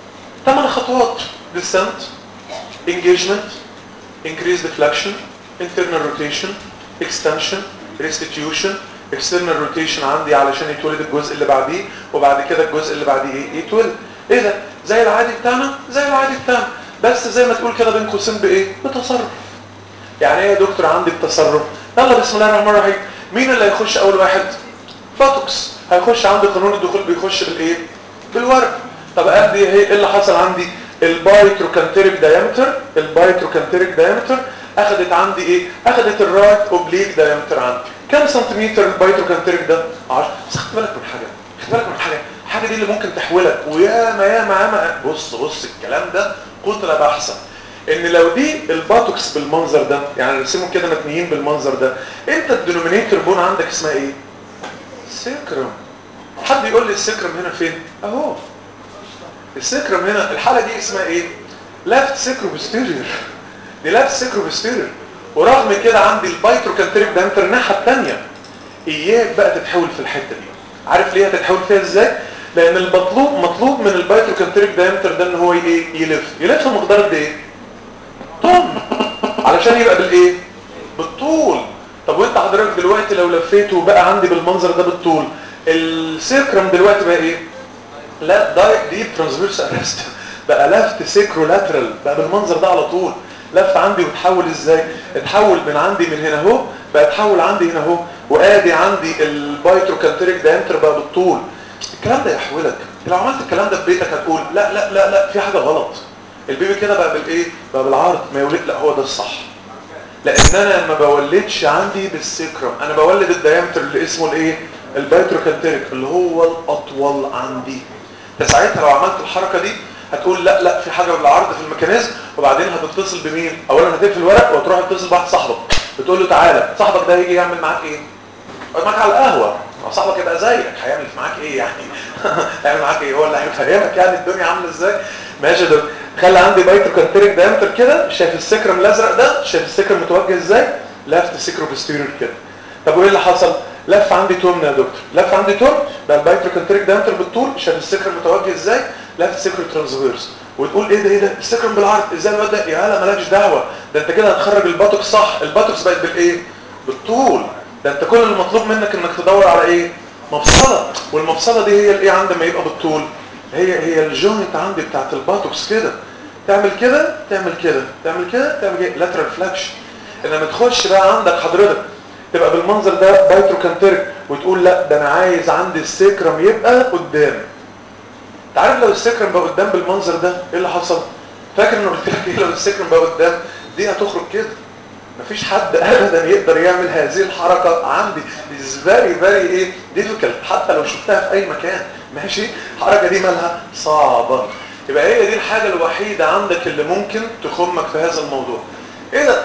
8 خطوات descent engagement increase deflection internal rotation extension restitution external rotation عندي علشان يتولد الجزء اللي بعديه وبعد كده الجزء اللي بعديه ايه يتولد ايه ده زي العادي بتاعنا زي العادي بتاعنا بس زي ما تقول كده بين قوسين بايه بتصرف يعني ايه يا دكتور عندي التصرف يلا بسم الله الرحمن الرحيم مين اللي هيخش اول واحد فاتوكس هيخش عندي قانون الدخول بيخش بالايه بالورق طب ادي ايه اللي حصل عندي البايتروكانتريك دايمتر البايتروكانتريك دايمتر اخذت عندي ايه اخذت الرايت اوبليك دايمتر عندي كم سنتيمتر البايتروكانتريك ده 10 بس خد بالك من حاجه خد بالك من حاجه الحاجه دي اللي ممكن تحولك وياما ياما ياما بص بص الكلام ده قتل بحثا ان لو دي الباتوكس بالمنظر ده يعني نرسمهم كده متنيين بالمنظر ده انت الدينومينيتور بون عندك اسمها ايه سيكرم حد يقول لي السيكرم هنا فين اهو السيكرم هنا الحاله دي اسمها ايه لافت سيكروبستيريور دي لافت سيكروبستيريور ورغم كده عندي البايتروكانتريك دايمتر الناحيه الثانيه اياك بقى تتحول في الحته دي عارف ليه هتتحول فيها ازاي لان المطلوب مطلوب من البايتروكانتريك دايمتر ده ان هو ايه يلف يلف مقدار قد ايه طن علشان يبقى بالايه بالطول طب وانت حضرتك دلوقتي لو لفيته وبقى عندي بالمنظر ده بالطول السيكرم دلوقتي بقى ايه لا دايركت ديب ترانسفيرس ارست بقى لفت سيكرو لاترال بقى بالمنظر ده على طول لف عندي وتحول ازاي اتحول من عندي من هنا اهو بقى اتحول عندي هنا اهو وادي عندي البايتروكانتريك دايمتر بقى بالطول الكلام ده يحولك لو عملت الكلام ده في بيتك هتقول لا لا لا لا في حاجه غلط البيبي كده بقى بالايه بقى بالعرض ما يولد لا هو ده الصح لان انا ما بولدش عندي بالسكرم انا بولد الدايمتر اللي اسمه الايه البايتروكانتريك اللي هو الاطول عندي ساعتها لو عملت الحركه دي هتقول لا لا في حاجه بالعرض في الميكانيزم وبعدين هتتصل بمين اولا هتقفل الورق وتروح تتصل بواحد صاحبك بتقول له تعالى صاحبك ده هيجي يعمل معاك ايه يقعد معاك على القهوه صاحبك يبقى زيك هيعمل معاك ايه يعني هيعمل معاك ايه هو اللي هيفهمك يعني الدنيا عامله ازاي ماشي ده خلي عندي بايتروكانتريك دايمتر كده شايف السكرم الازرق ده شايف السكرم متوجه ازاي لفت سكرو بستيريور كده طب وايه اللي حصل لف عندي توم يا دكتور لف عندي توم بقى البايتروكانتريك دايمتر بالطول شايف السكرم متوجه ازاي لفت سكرو ترانسفيرس وتقول ايه ده ايه ده السكرم بالعرض ازاي الواد ده يا لا مالكش دعوه ده انت كده هتخرج الباتوكس صح الباتوكس بقت بالايه بالطول ده انت كل المطلوب منك انك تدور على ايه مفصله والمفصله دي هي الايه عندما يبقى بالطول هي هي الجوينت عندي بتاعت الباتوكس كده تعمل كده تعمل كده تعمل كده تعمل كده لاترال فلاكشن انما تخش بقى عندك حضرتك تبقى بالمنظر ده بايتروكانتريك وتقول لا ده انا عايز عندي السكرم يبقى قدام انت عارف لو السكرم بقى قدام بالمنظر ده ايه اللي حصل فاكر ان قلت لك ايه لو السكرم بقى قدام دي هتخرج كده مفيش حد ابدا يقدر يعمل هذه الحركه عندي is very very ايه difficult حتى لو شفتها في اي مكان ماشي الحركه دي مالها صعبه يبقى هي دي الحاجه الوحيده عندك اللي ممكن تخمك في هذا الموضوع ايه ده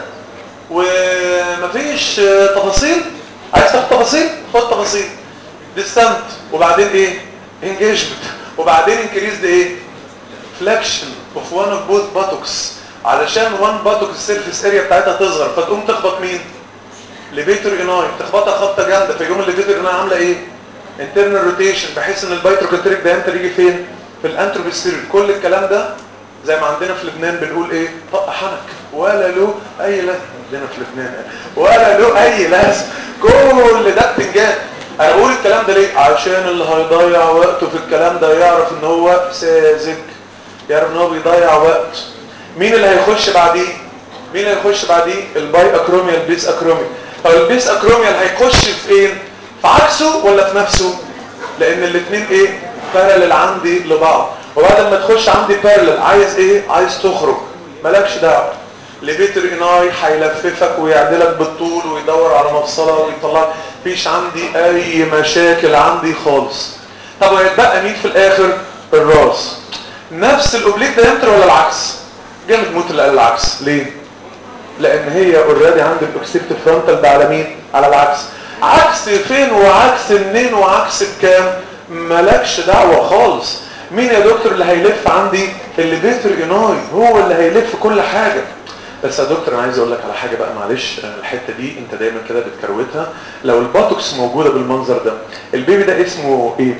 ومفيش تفاصيل عايز تاخد تفاصيل خد تفاصيل ديستانت وبعدين ايه انجيجمنت وبعدين انكريز ايه فلاكشن اوف وان اوف بوث باتوكس علشان وان باتوك السيرفيس اريا بتاعتها تصغر فتقوم تخبط مين ليفيتور اناي تخبطها خبطه جامده فيقوم الليفيتور اناي عامله ايه انترنال روتيشن بحيث ان البايتروكنتريك دايمتر يجي فين في الانتروبيستيريور كل الكلام ده زي ما عندنا في لبنان بنقول ايه طق حنك ولا له اي لازمه عندنا في لبنان ولا له اي لازمه كل ده بتنجان انا بقول الكلام ده ليه عشان اللي هيضيع وقته في الكلام ده يعرف ان هو ساذج يعرف ان هو بيضيع وقت مين اللي هيخش بعديه مين اللي هيخش بعديه الباي اكروميال البيس اكروميال طب البيس اكروميال هيخش في فين في عكسه ولا في نفسه لان الاثنين ايه بارلل عندي لبعض وبعد ما تخش عندي بارلل عايز ايه عايز تخرج مالكش دعوه ليفيتر اناي هيلففك ويعدلك بالطول ويدور على مفصله ويطلعك مفيش عندي اي مشاكل عندي خالص طب وهيتبقى مين في الاخر الراس نفس الاوبليك دايمتر ولا العكس جامد موت اللي قال العكس ليه لان هي اوريدي عند الاوكسيبت فرونتال ده على مين على العكس عكس فين وعكس منين وعكس بكام مالكش دعوه خالص مين يا دكتور اللي هيلف عندي اللي بيتر اناي هو اللي هيلف كل حاجه بس يا دكتور انا عايز اقول لك على حاجه بقى معلش الحته دي انت دايما كده بتكروتها لو الباتوكس موجوده بالمنظر ده البيبي ده اسمه ايه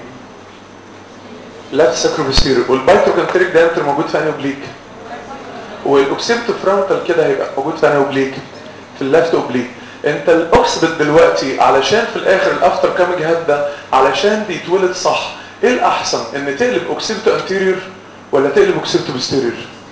لافت ساكروفيستيرو والبايتروكنتريك دايمتر موجود في انهي اوبليك والاوكسيبت فرونتال كده هيبقى موجود في انهي اوبليك في اللافت اوبليك انت الاوكسبت دلوقتي علشان في الاخر الافتر كامج هاد ده علشان بيتولد صح ايه الاحسن ان تقلب اوكسيبت انتيريور ولا تقلب اوكسيبت بوستيريور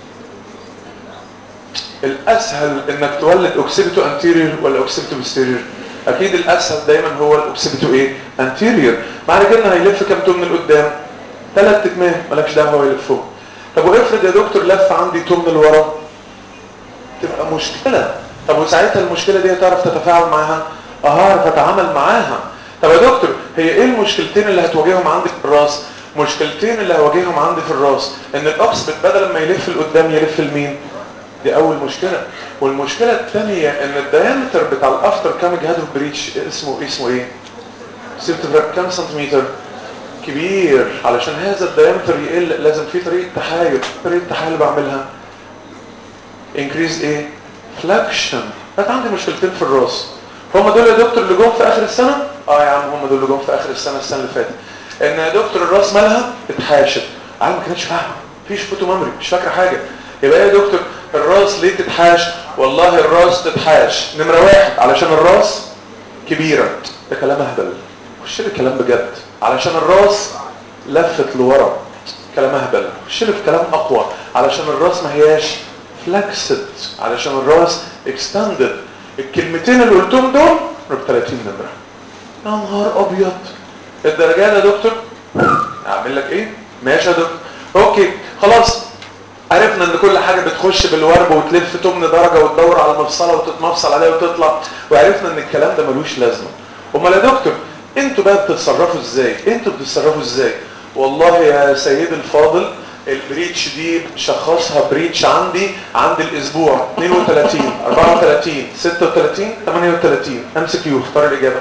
الاسهل انك تولد اوكسيبتو انتيريور ولا اوكسيبتو بوستيريور اكيد الاسهل دايما هو الاوكسيبتو ايه انتيريور معنى كده ان هيلف كام توم من قدام ثلاث تكمام مالكش دعوه هو يلفهم طب وافرض يا دكتور لف عندي توم من ورا تبقى مشكله طب وساعتها المشكله دي هتعرف تتفاعل معاها اه هعرف اتعامل معاها طب يا دكتور هي ايه المشكلتين اللي هتواجههم عندي في الراس مشكلتين اللي هواجههم عندي في الراس ان الاوكسبت بدل ما يلف لقدام يلف لمين دي اول مشكله والمشكله الثانيه ان الدايمتر بتاع الافتر كامج هاد اوف بريتش اسمه اسمه ايه سنتيمتر كام سنتيمتر كبير علشان هذا الدايمتر يقل لازم في طريقه تحايل طريقه تحايل بعملها انكريز ايه فلاكشن كانت عندي مشكلتين في الراس هم دول يا دكتور اللي جم في اخر السنه اه يا عم هم دول اللي جم في اخر السنه السنه اللي فاتت ان يا دكتور الراس مالها اتحاشت عالم ما كانتش فاهمه مفيش فوتو ميموري مش فاكره حاجه يبقى ايه يا دكتور الراس ليه تتحاش والله الراس تتحاش نمره واحد علشان الراس كبيره ده كلام اهبل خش لي الكلام بجد علشان الراس لفت لورا كلام اهبل خش لي في كلام اقوى علشان الراس ما هياش فلكسد علشان الراس اكستندد الكلمتين اللي قلتهم دول ب 30 نمره يا نهار ابيض الدرجات يا دكتور اعمل لك ايه ماشي يا دكتور اوكي خلاص عرفنا ان كل حاجه بتخش بالورب وتلف تمن درجه وتدور على مفصله وتتمفصل عليها وتطلع وعرفنا ان الكلام ده ملوش لازمه امال يا دكتور انتوا بقى بتتصرفوا ازاي انتوا بتتصرفوا ازاي والله يا سيد الفاضل البريتش دي شخصها بريتش عندي عند الاسبوع 32 34 36 38 امسك يو اختار الاجابه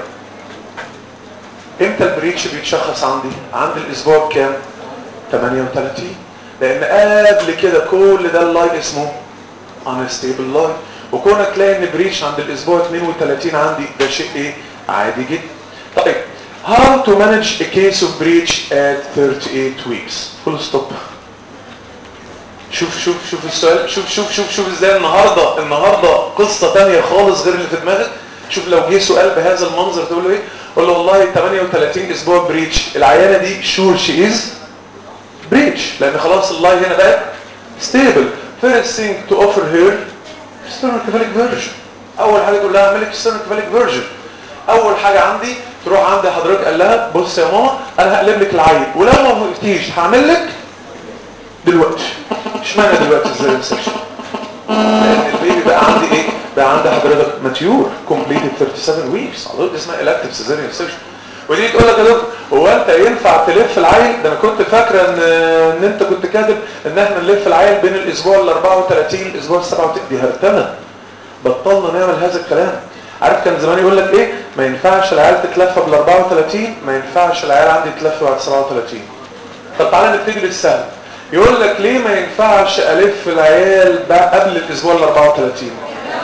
امتى البريتش بيتشخص عندي عند الاسبوع بكام 38 لان قبل كده كل ده اللاي اسمه unstable لاي وكونك تلاقي ان بريتش عند الاسبوع 32 عندي ده شيء ايه عادي جدا طيب how to manage a case of breach at 38 weeks full stop شوف شوف شوف السؤال شوف شوف شوف شوف ازاي النهارده النهارده قصه ثانيه خالص غير اللي في دماغك شوف لو جه سؤال بهذا المنظر تقول له ايه قول له والله 38 اسبوع بريتش العيانه دي شور شي از بريتش لان خلاص اللاي هنا بقت ستيبل first thing to offer her sternocefalic version اول حاجه تقول لها اعمل لك sternocefalic version اول حاجه عندي تروح عند حضرتك قال لها بص يا ماما انا هقلب لك العين ولو ما وقفتيش هعمل لك دلوقتي اشمعنى دلوقتي ازاي السكشن لان البيبي بقى عندي ايه بقى عند حضرتك ماتيور كومبليتد 37 ويكس على طول اسمها elective cesarean section ودي تقول لك يا دكتور هو انت ينفع تلف العيل ده انا كنت فاكره ان ان انت كنت كاتب ان احنا نلف العيل بين الاسبوع ال 34 الاسبوع ال 37 دي هرتمه بطلنا نعمل هذا الكلام عارف كان زمان يقول لك ايه ما ينفعش العيال تتلف بال 34 ما ينفعش العيال عندي تتلف بعد 37 طب تعالى نبتدي بالسهل يقول لك ليه ما ينفعش الف العيال بقى قبل الاسبوع ال 34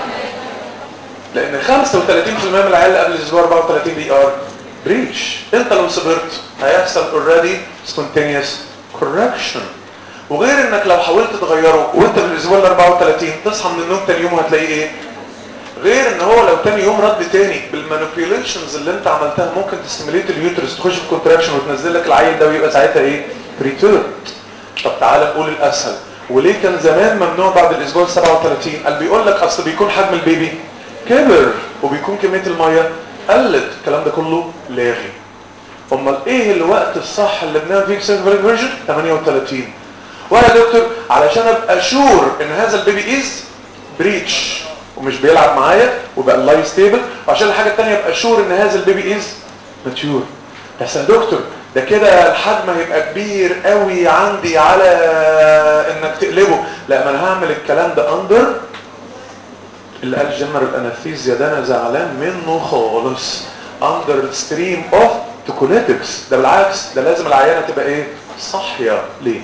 لان 35% من العيال اللي قبل الاسبوع 34 دي ار بريتش انت لو صبرت هيحصل اوريدي spontaneous correction وغير انك لو حاولت تغيره وانت في الاسبوع ال 34 تصحى من النوم تاني يوم هتلاقي ايه غير ان هو لو تاني يوم رد تاني بالمانيبيوليشنز اللي انت عملتها ممكن تستميليت اليوترس تخش في كونتراكشن وتنزل لك العيل ده ويبقى ساعتها ايه بريتيرن طب تعالى نقول الاسهل وليه كان زمان ممنوع بعد الاسبوع ال 37 قال بيقول لك اصل بيكون حجم البيبي كبر وبيكون كميه الميه قلت الكلام ده كله لاغي امال ايه الوقت الصح اللي بنعمل فيه سيرفر فيرجن 38 وانا يا دكتور علشان ابقى شور ان هذا البيبي از بريتش ومش بيلعب معايا وبقى اللايف ستيبل وعشان الحاجه الثانيه ابقى شور ان هذا البيبي از ماتيور بس يا دكتور ده كده الحجم هيبقى كبير قوي عندي على انك تقلبه لا ما انا هعمل الكلام ده اندر اللي قال جنرال انستيزيا ده انا زعلان منه خالص اندر ستريم اوف توكوليتكس ده بالعكس ده لازم العيانه تبقى ايه صاحيه ليه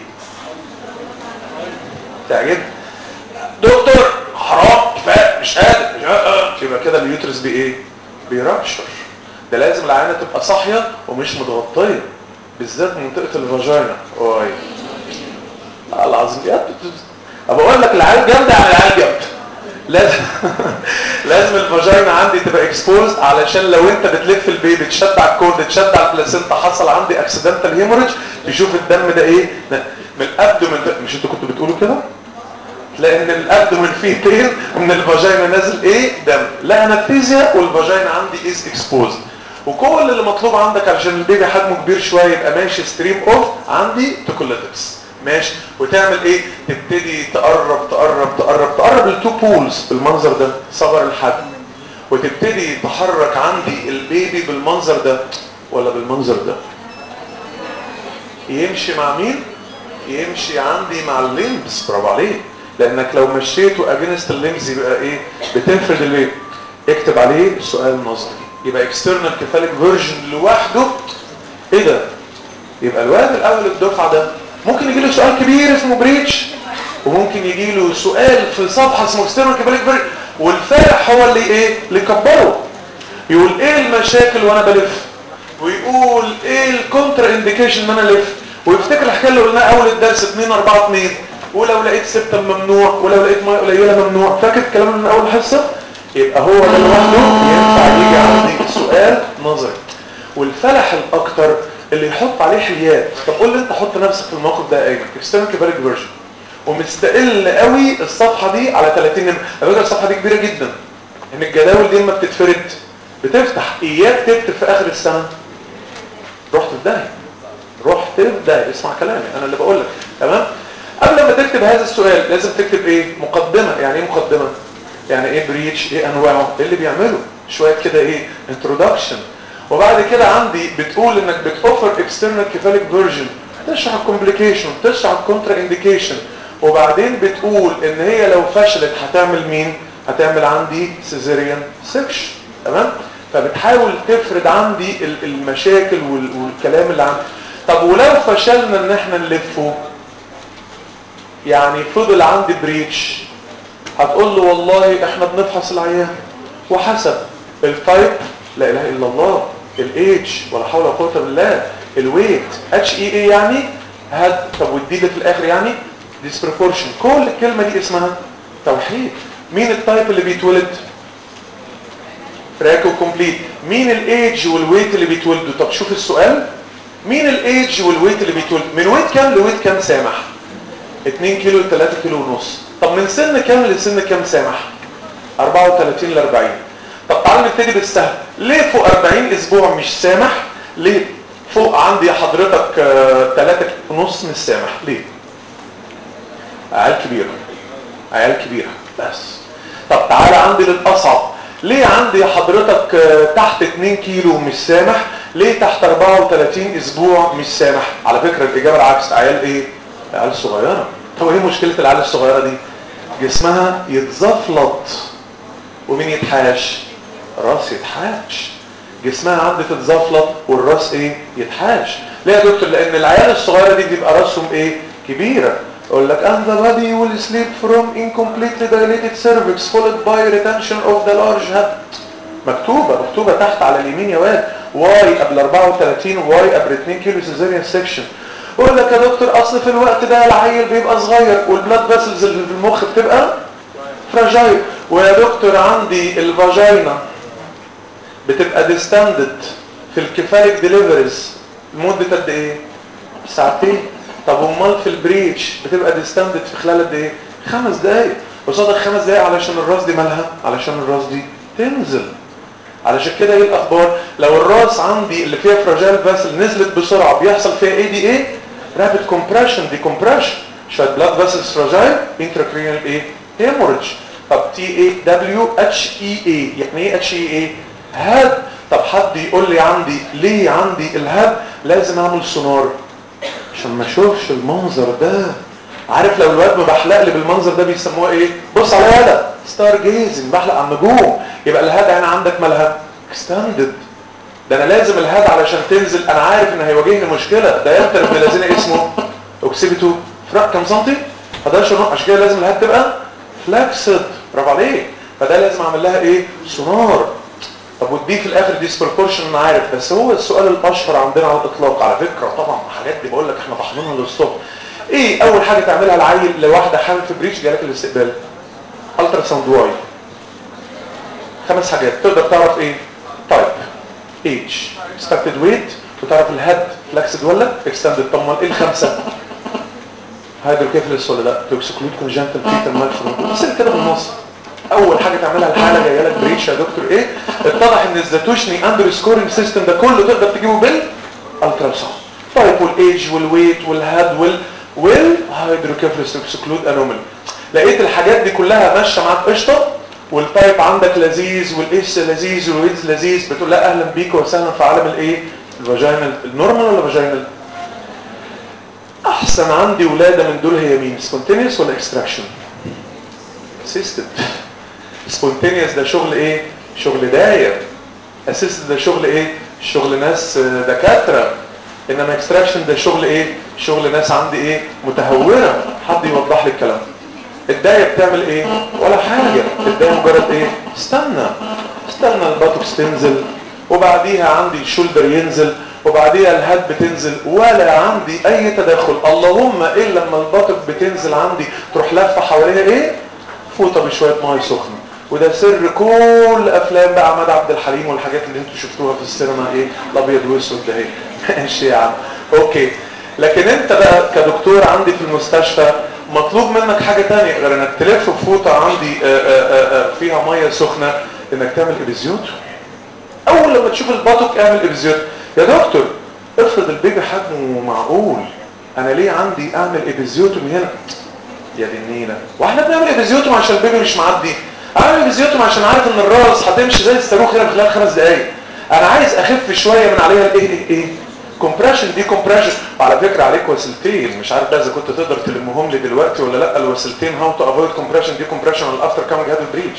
تعجب دكتور حرام كفايه مش قادر مش قادر يبقى كده اليوترس بايه بيرابشر ده لازم العيانه تبقى صاحيه ومش متغطيه بالذات منطقه الفاجينا اوي العظيم يا بقول لك العيال جامده على العيال جامده لازم لازم الفاجينا عندي تبقى اكسبوزد علشان لو انت بتلف البيبي تشد على الكورد تشد على البلاسينتا حصل عندي اكسيدنتال هيموريج تشوف الدم ده ايه من الابدومن مش انتوا كنتوا بتقولوا كده تلاقي ان الابدومن فيه بين ومن الفاجينا نازل ايه دم لا انستيزيا والفاجينا عندي از اكسبوزد وكل اللي مطلوب عندك علشان البيبي حجمه كبير شويه يبقى ماشي ستريم اوف عندي توكوليتكس ماشي وتعمل ايه تبتدي تقرب تقرب تقرب تقرب التو بولز بالمنظر ده صغر الحجم وتبتدي تحرك عندي البيبي بالمنظر ده ولا بالمنظر ده يمشي مع مين يمشي عندي مع الليمبس برافو عليك لانك لو مشيته اجينست الليمبس يبقى ايه بتنفرد البيبي اكتب عليه سؤال نظري يبقى اكسترنال كفاليك فيرجن لوحده ايه ده يبقى الواد الاول الدفعه ده ممكن يجي له سؤال كبير اسمه بريتش وممكن يجي له سؤال في صفحه اسمه اكسترنال كفاليك فيرجن والفارح هو اللي ايه اللي كبره يقول ايه المشاكل وانا بلف ويقول ايه الكونترا انديكيشن ان انا الف ويفتكر الحكايه اللي قلناها اول الدرس 2 4 2 ولو لقيت سبتم ممنوع ولو لقيت ميه قليله ممنوع فاكر الكلام من اول حصه يبقى هو ده لوحده ينفع يجي عندي سؤال نظري والفلح الاكتر اللي يحط عليه حيات طب قول لي انت حط نفسك في الموقف ده يا ايمن اكسترنال كفاليك فيرجن ومستقل قوي الصفحه دي على 30 نمره على فكره الصفحه دي كبيره جدا ان الجداول دي لما بتتفرد بتفتح اياك تكتب في اخر السنه رحت في داهيه رحت في داهيه اسمع كلامي انا اللي بقول لك تمام قبل ما تكتب هذا السؤال لازم تكتب ايه مقدمه يعني ايه مقدمه يعني ايه بريتش ايه انواعه ايه اللي بيعمله شويه كده ايه انترودكشن وبعد كده عندي بتقول انك بتوفر اكسترنال كيفاليك فيرجن تشرح الكومبليكيشن تشرح الكونترا انديكيشن وبعدين بتقول ان هي لو فشلت هتعمل مين هتعمل عندي سيزيريان سكشن تمام فبتحاول تفرد عندي المشاكل والكلام اللي عندي طب ولو فشلنا ان احنا نلفه يعني فضل عندي بريتش هتقول له والله احنا بنفحص العيان وحسب التايب لا اله الا الله الايدج ولا حول ولا قوه الا بالله الويت اتش اي اي يعني هاد طب والدي اللي في الاخر يعني ديسبروبورشن كل الكلمه دي اسمها توحيد مين التايب اللي بيتولد راكو كومبليت مين الايدج والويت اللي بيتولدوا طب شوف السؤال مين الايدج والويت اللي بيتولد من ويت كام لويت كام سامح 2 كيلو ل 3 كيلو ونص طب من سن كام لسن كام سامح 34 ل 40 طب تعالوا نبتدي بالسهل ليه فوق 40 اسبوع مش سامح ليه فوق عندي حضرتك 3 ونص مش سامح ليه عيال كبيره عيال كبيره بس طب تعالى عندي للاصعب ليه عندي حضرتك آه، تحت 2 كيلو مش سامح ليه تحت 34 اسبوع مش سامح على فكرة الاجابة العكس عيال ايه عيال صغيرة هو ايه مشكلة العيال الصغيرة دي جسمها يتزفلط ومين يتحاش راس يتحاش جسمها عندي تتزفلط والراس ايه يتحاش ليه يا دكتور لان العيال الصغيره دي بيبقى راسهم ايه كبيره يقول لك and the body will sleep from incompletely dilated cervix followed by retention of the large head مكتوبة مكتوبة تحت على اليمين يا واد واي قبل 34 واي قبل 2 كيلو سيزاريان سيكشن يقول لك يا دكتور اصل في الوقت ده العيل بيبقى صغير والبلاد فاسلز اللي في المخ بتبقى فراجايل ويا دكتور عندي الفاجينا بتبقى ديستاندد في الكفاليك ديليفريز لمدة قد ايه؟ ساعتين طب امال في البريتش بتبقى ديستاندد في خلال قد ايه؟ خمس دقايق قصادك خمس دقايق علشان الراس دي مالها؟ علشان الراس دي تنزل علشان كده ايه الاخبار؟ لو الراس عندي اللي فيها فراجايل فاسل نزلت بسرعه بيحصل فيها ايه دي ايه؟ رابid كومبريشن دي كومبريشن شويه بلاد فاسلز فراجايل انتراكرينال ايه؟ هيموريدج طب تي اي دبليو اتش اي اي يعني ايه اتش اي اي؟ هاد طب حد يقول لي عندي ليه عندي الهاد لازم اعمل سونار عشان ما اشوفش المنظر ده عارف لو الواد بحلق لي بالمنظر ده بيسموه ايه بص على هذا ستار جيزنج بحلق على النجوم يبقى الهاد هنا عندك مالها اكستندد ده انا لازم الهاد علشان تنزل انا عارف ان هيواجهني مشكله ده ينتر ابن الذين اسمه اوكسيبيتو فرق كام سنتي 11 نقط عشان كده لازم الهاد تبقى فلاكسد برافو عليك فده لازم اعمل لها ايه سونار طب ودي في الاخر ديسبروبورشن انا عارف بس هو السؤال الاشهر عندنا على الاطلاق على فكره طبعا الحاجات دي بقول لك احنا طحنينها للصبح ايه اول حاجه تعملها العيل لواحده حامل في بريتش جالك الاستقبال الترا ساوند واي خمس حاجات تقدر تعرف ايه تايب ايج اكسبكتد ويت وتعرف الهيد فلكسد ولا اكستندد طب امال ايه الخمسه هيدروكيفلس ولا لا توكسيكلود كونجنتال فيتال مالفورم بس كده بالنص اول حاجه تعملها الحاله جايه لك بريتش يا دكتور ايه اتضح ان الزاتوشني اندر سكورنج سيستم ده كله تقدر تجيبه بالالترا ساوند طيب والايج والويت والهاد وال والهيدروكيفلس توكسيكلود انومالي لقيت الحاجات دي كلها ماشيه معاك قشطه والتايب عندك لذيذ والايش لذيذ والويدز لذيذ بتقول لا اهلا بيك وسهلا في عالم الايه الفاجينال النورمال ولا فاجينال احسن عندي ولاده من دول هي مين سبونتينيوس ولا اكستراكشن اسيستد سبونتينيوس ده شغل ايه شغل داير اسيستد ده شغل ايه شغل ناس دكاتره انما اكستراكشن ده شغل ايه شغل ناس عندي ايه متهوره حد يوضح لي الكلام الدايه بتعمل ايه ولا حاجه الدايه مجرد ايه استنى استنى الباتوكس تنزل وبعديها عندي الشولدر ينزل وبعديها الهاد بتنزل ولا عندي اي تدخل اللهم الا لما الباتوك بتنزل عندي تروح لفه حواليها ايه فوطه بشويه ميه سخنه وده سر كل افلام بقى عماد عبد الحليم والحاجات اللي انتوا شفتوها في السينما ايه الابيض والاسود ده ايه ماشي يا عم اوكي لكن انت بقى كدكتور عندي في المستشفى مطلوب منك حاجة تانية غير انك تلف فوطة عندي آآ آآ فيها مية سخنة انك تعمل ابيزيوت اول لما تشوف الباتوك اعمل ابيزيوت يا دكتور افرض البيبي حجمه معقول انا ليه عندي اعمل ابيزيوتوم هنا يا دي النيلة واحنا بنعمل ابيزيوتوم عشان البيبي مش معدي اعمل ابيزيوتوم عشان عارف ان الراس هتمشي زي الصاروخ هنا في خلال خمس دقايق انا عايز اخف شوية من عليها الايه ايه ايه كومبريشن دي كومبريشن وعلى فكره عليك وسيلتين مش عارف بقى اذا كنت تقدر تلمهم لي دلوقتي ولا لا الوسيلتين هاو تو افويد كومبريشن دي كومبريشن على الافتر كامينج هاد بريتش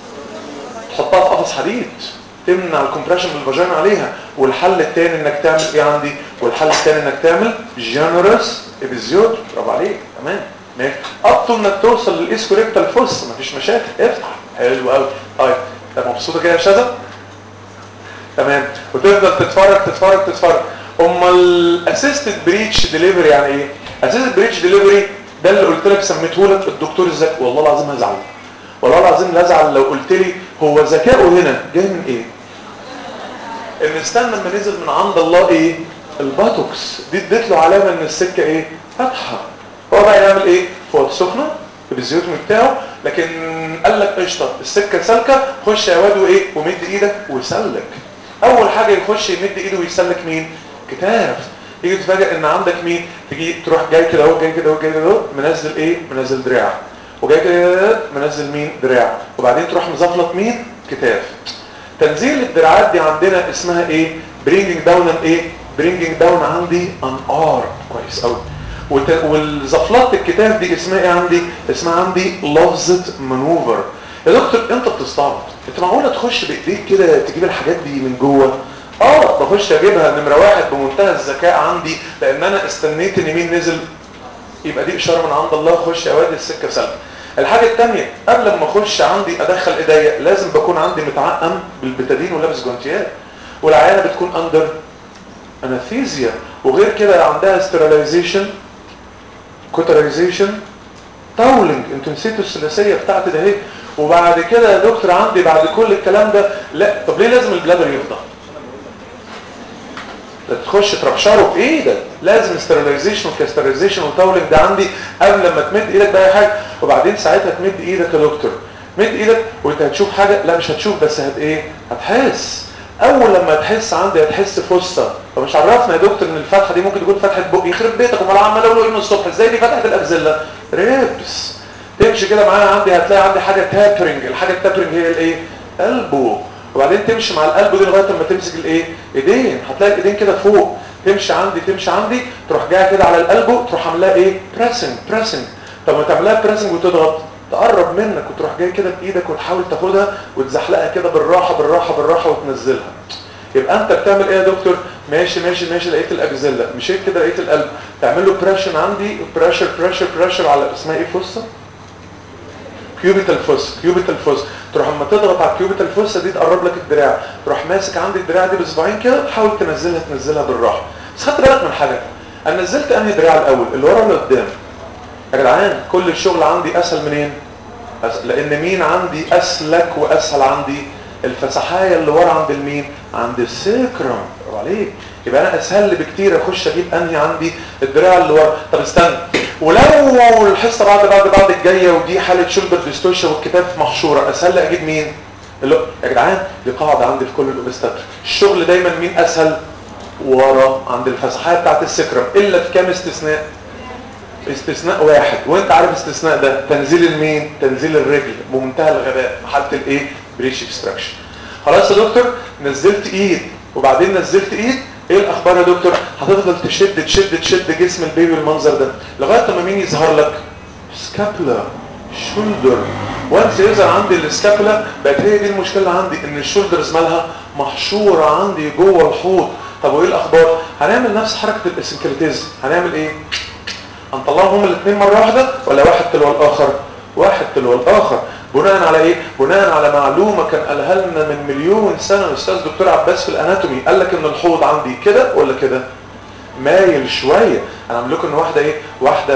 تحطها في قفص حديد تمنع الكومبريشن بالفاجينا عليها والحل الثاني انك تعمل ايه عندي والحل الثاني انك تعمل جنرس ابيزيوت برافو عليك تمام ماشي اب انك توصل للاسكوريكتال فوس مفيش مشاكل افتح حلو قوي طيب انت مبسوطه كده يا شذا تمام وتفضل تتفرج تتفرج تتفرج امال الاسيستد بريتش ديليفري يعني ايه اسيستد بريتش ديليفري ده اللي قلت لك سميته لك الدكتور الذكي والله العظيم هزعل والله العظيم لا ازعل لو قلت لي هو ذكائه هنا جاي من ايه ان استنى لما نزل من عند الله ايه الباتوكس دي اديت له علامه ان السكه ايه فاتحه هو بقى يعمل ايه فوق سخنه بالزيوتوم بتاعه لكن قال لك قشطه السكه سالكه خش يا واد وايه ومد ايدك وسلك اول حاجه يخش يمد ايده ويسلك مين كتاف تيجي تفاجئ ان عندك مين تيجي تروح جاي كده اهو جاي كده اهو جاي كده اهو منزل ايه منزل دراع وجاي كده منزل مين دراع وبعدين تروح مزفلط مين كتاف تنزيل الدراعات دي عندنا اسمها ايه برينجينج داون ايه برينجينج داون عندي ان ار كويس قوي والزفلطه الكتاف دي اسمها ايه عندي اسمها عندي لفظه مانوفر يا دكتور انت بتستعبط انت معقوله تخش بايديك كده تجيب الحاجات دي من جوه اه بخش اجيبها نمره واحد بمنتهى الذكاء عندي لان انا استنيت ان مين نزل يبقى دي اشاره من عند الله خش اودي السكه سلبي الحاجه الثانيه قبل ما اخش عندي ادخل ايديا لازم بكون عندي متعقم بالبتادين ولابس جوانتيات والعيانه بتكون اندر اناثيزيا وغير كده عندها ستيرلايزيشن كوترايزيشن تاولنج انتوا نسيتوا الثلاثيه بتاعتي ده اهي وبعد كده يا دكتور عندي بعد كل الكلام ده لا طب ليه لازم البلادر يفضى تخش تربشره بايدك لازم ستيرلايزيشن وكاسترايزيشن وتاولنج ده عندي قبل ما تمد ايدك باي حاجه وبعدين ساعتها تمد ايدك يا دكتور مد ايدك وانت هتشوف حاجه لا مش هتشوف بس هت ايه هتحس اول لما تحس عندي هتحس فسطه فمش عرفنا يا دكتور ان الفتحه دي ممكن تكون فتحه بق يخرب بيتك امال عمال اقول ايه من الصبح ازاي دي فتحه الاكزيلا ريبس تمشي كده معايا عندي هتلاقي عندي حاجه تابرنج الحاجه التابرنج هي الايه قلبه وبعدين تمشي مع القلب دي لغايه لما تمسك الايه ايدين هتلاقي الايدين كده فوق تمشي عندي تمشي عندي تروح جايه كده على القلب تروح عاملاها ايه بريسنج بريسنج طب ما تعملها بريسنج وتضغط تقرب منك وتروح جاي كده بايدك وتحاول تاخدها وتزحلقها كده بالراحه بالراحه بالراحه وتنزلها يبقى انت بتعمل ايه يا دكتور ماشي ماشي ماشي لقيت الاجزله مشيت كده لقيت القلب تعمل له بريشن عندي بريشر بريشر بريشر على اسمها ايه فصه كيوبيتال فوس كيوبيتال فوس تروح اما تضغط على الكيوبيتال فوسه دي تقرب لك الدراع تروح ماسك عندي الدراع دي بصباعين كده تحاول تنزلها تنزلها بالراحه بس خدت بالك من حاجه انا نزلت انهي دراع الاول اللي ورا ولا قدام يا جدعان كل الشغل عندي اسهل منين أس... لان مين عندي اسلك واسهل عندي الفسحايه اللي ورا عند المين عند السكرم برافو عليك يبقى انا اسهل لي بكتير اخش اجيب انهي عندي الدراع اللي ورا طب استنى ولو الحصه بعد بعد بعد الجايه ودي حاله شولدر ديستوشن والكتاف محشوره اسهل لي اجيب مين اللي... يا جدعان دي قاعده عندي في كل الاوبستات الشغل دايما مين اسهل ورا عند الفسحايه بتاعت السكرم الا في كام استثناء استثناء واحد وانت عارف استثناء ده تنزيل المين تنزيل الرجل بمنتهى الغباء حاله الايه بريش اكستراكشن خلاص يا دكتور نزلت ايد وبعدين نزلت ايد ايه الاخبار يا دكتور هتفضل تشد تشد تشد جسم البيبي بالمنظر ده لغايه ما مين يظهر لك سكابولا شولدر وانس يظهر عندي السكابولا بقت هي دي المشكله عندي ان الشولدرز مالها محشوره عندي جوه الحوض طب وايه الاخبار هنعمل نفس حركه الاسنكريتيزم هنعمل ايه هنطلعهم هما الاثنين مره واحده ولا واحد تلو الاخر واحد تلو الاخر بناء على ايه بناء على معلومه كان قالها لنا من مليون سنه الاستاذ دكتور عباس في الاناتومي قال لك ان الحوض عندي كده ولا كده مايل شويه انا عامل لكم ان واحده ايه واحده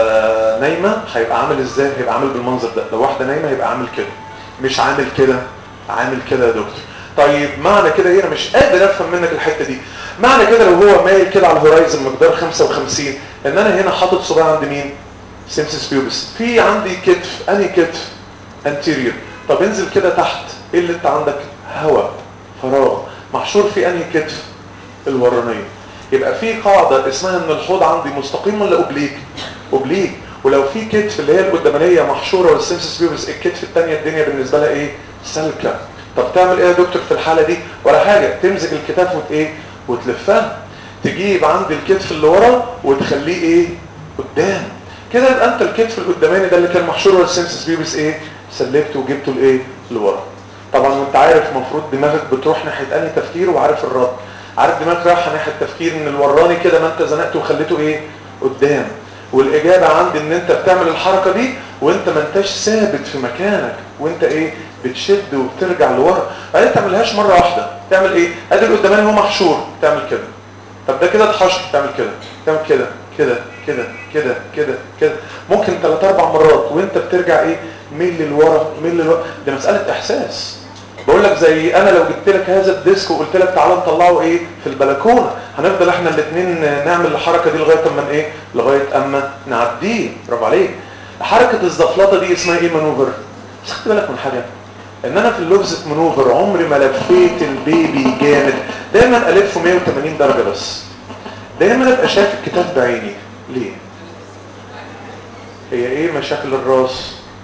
نايمه هيبقى عامل ازاي هيبقى عامل بالمنظر ده لو واحده نايمه هيبقى عامل كده مش عامل كده عامل كده يا دكتور طيب معنى كده ايه انا مش قادر افهم منك الحته دي معنى كده لو هو مايل كده على الهورايزن مقدار 55 ان انا هنا حاطط صباع عند مين سيمسيس بيوبس في عندي كتف انهي كتف انتيريور طب انزل كده تحت ايه اللي انت عندك هواء فراغ محشور في انهي كتف الورانيه يبقى في قاعده اسمها ان الحوض عندي مستقيم ولا اوبليك اوبليك ولو في كتف اللي هي القدامانيه محشوره والسيمسيس بيوبس الكتف الثانيه الدنيا بالنسبه لها ايه سالكه طب تعمل ايه يا دكتور في الحاله دي ولا حاجه تمسك الكتاف وت ايه وتلفها تجيب عند الكتف اللي ورا وتخليه ايه قدام كده يبقى انت الكتف القداماني ده اللي كان محشور والسيمسيس بيوبس ايه سلكته وجبته لايه لورا طبعا وانت عارف المفروض دماغك بتروح ناحيه انهي تفكير وعارف الرد عارف دماغك رايحه ناحيه التفكير ان الوراني كده ما انت زنقته وخليته ايه قدام والاجابه عندي ان انت بتعمل الحركه دي وانت ما انتش ثابت في مكانك وانت ايه بتشد وبترجع لورا بعدين تعملهاش مره واحده تعمل ايه ادي القداماني هو محشور تعمل كده طب ده كده اتحشر تعمل كده تعمل كده كده كده كده كده كده ممكن ثلاث اربع مرات وانت بترجع ايه ميل لورا ميل لورا ده مساله احساس بقول لك زي انا لو جبت لك هذا الديسك وقلت لك تعالى نطلعه ايه في البلكونه هنفضل احنا الاثنين نعمل الحركه دي لغايه اما ايه لغايه اما نعديه برافو عليك حركه الزفلطه دي اسمها ايه مانوفر بس خد بالك من حاجه ان انا في اللوفزت مانوفر عمري ما لفيت البيبي جامد دايما الفه 180 درجه بس دايما ابقى شايف الكتاف بعيني ليه هي ايه مشاكل الراس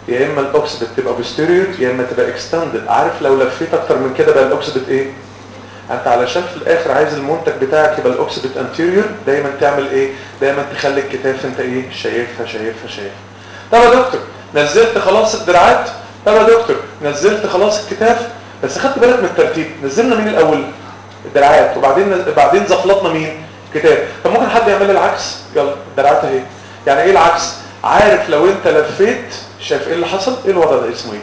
يا اما الاوكسبت تبقى بوستيريور يا اما تبقى اكستندد عارف لو لفيت اكتر من كده بقى الاوكسبت ايه انت علشان في الاخر عايز المنتج بتاعك يبقى الاوكسبت انتيريور دايما تعمل ايه دايما تخلي الكتاف انت ايه شايفها شايفها شايفها طب يا دكتور نزلت خلاص الدراعات طب يا دكتور نزلت خلاص الكتاف بس خدت بالك من الترتيب نزلنا مين الاول الدراعات وبعدين بعدين زفلطنا مين كتاب طب ممكن حد يعمل لي العكس يلا الدراعات اهي يعني ايه العكس عارف لو انت لفيت شايف ايه اللي حصل ايه الوضع ده اسمه ايه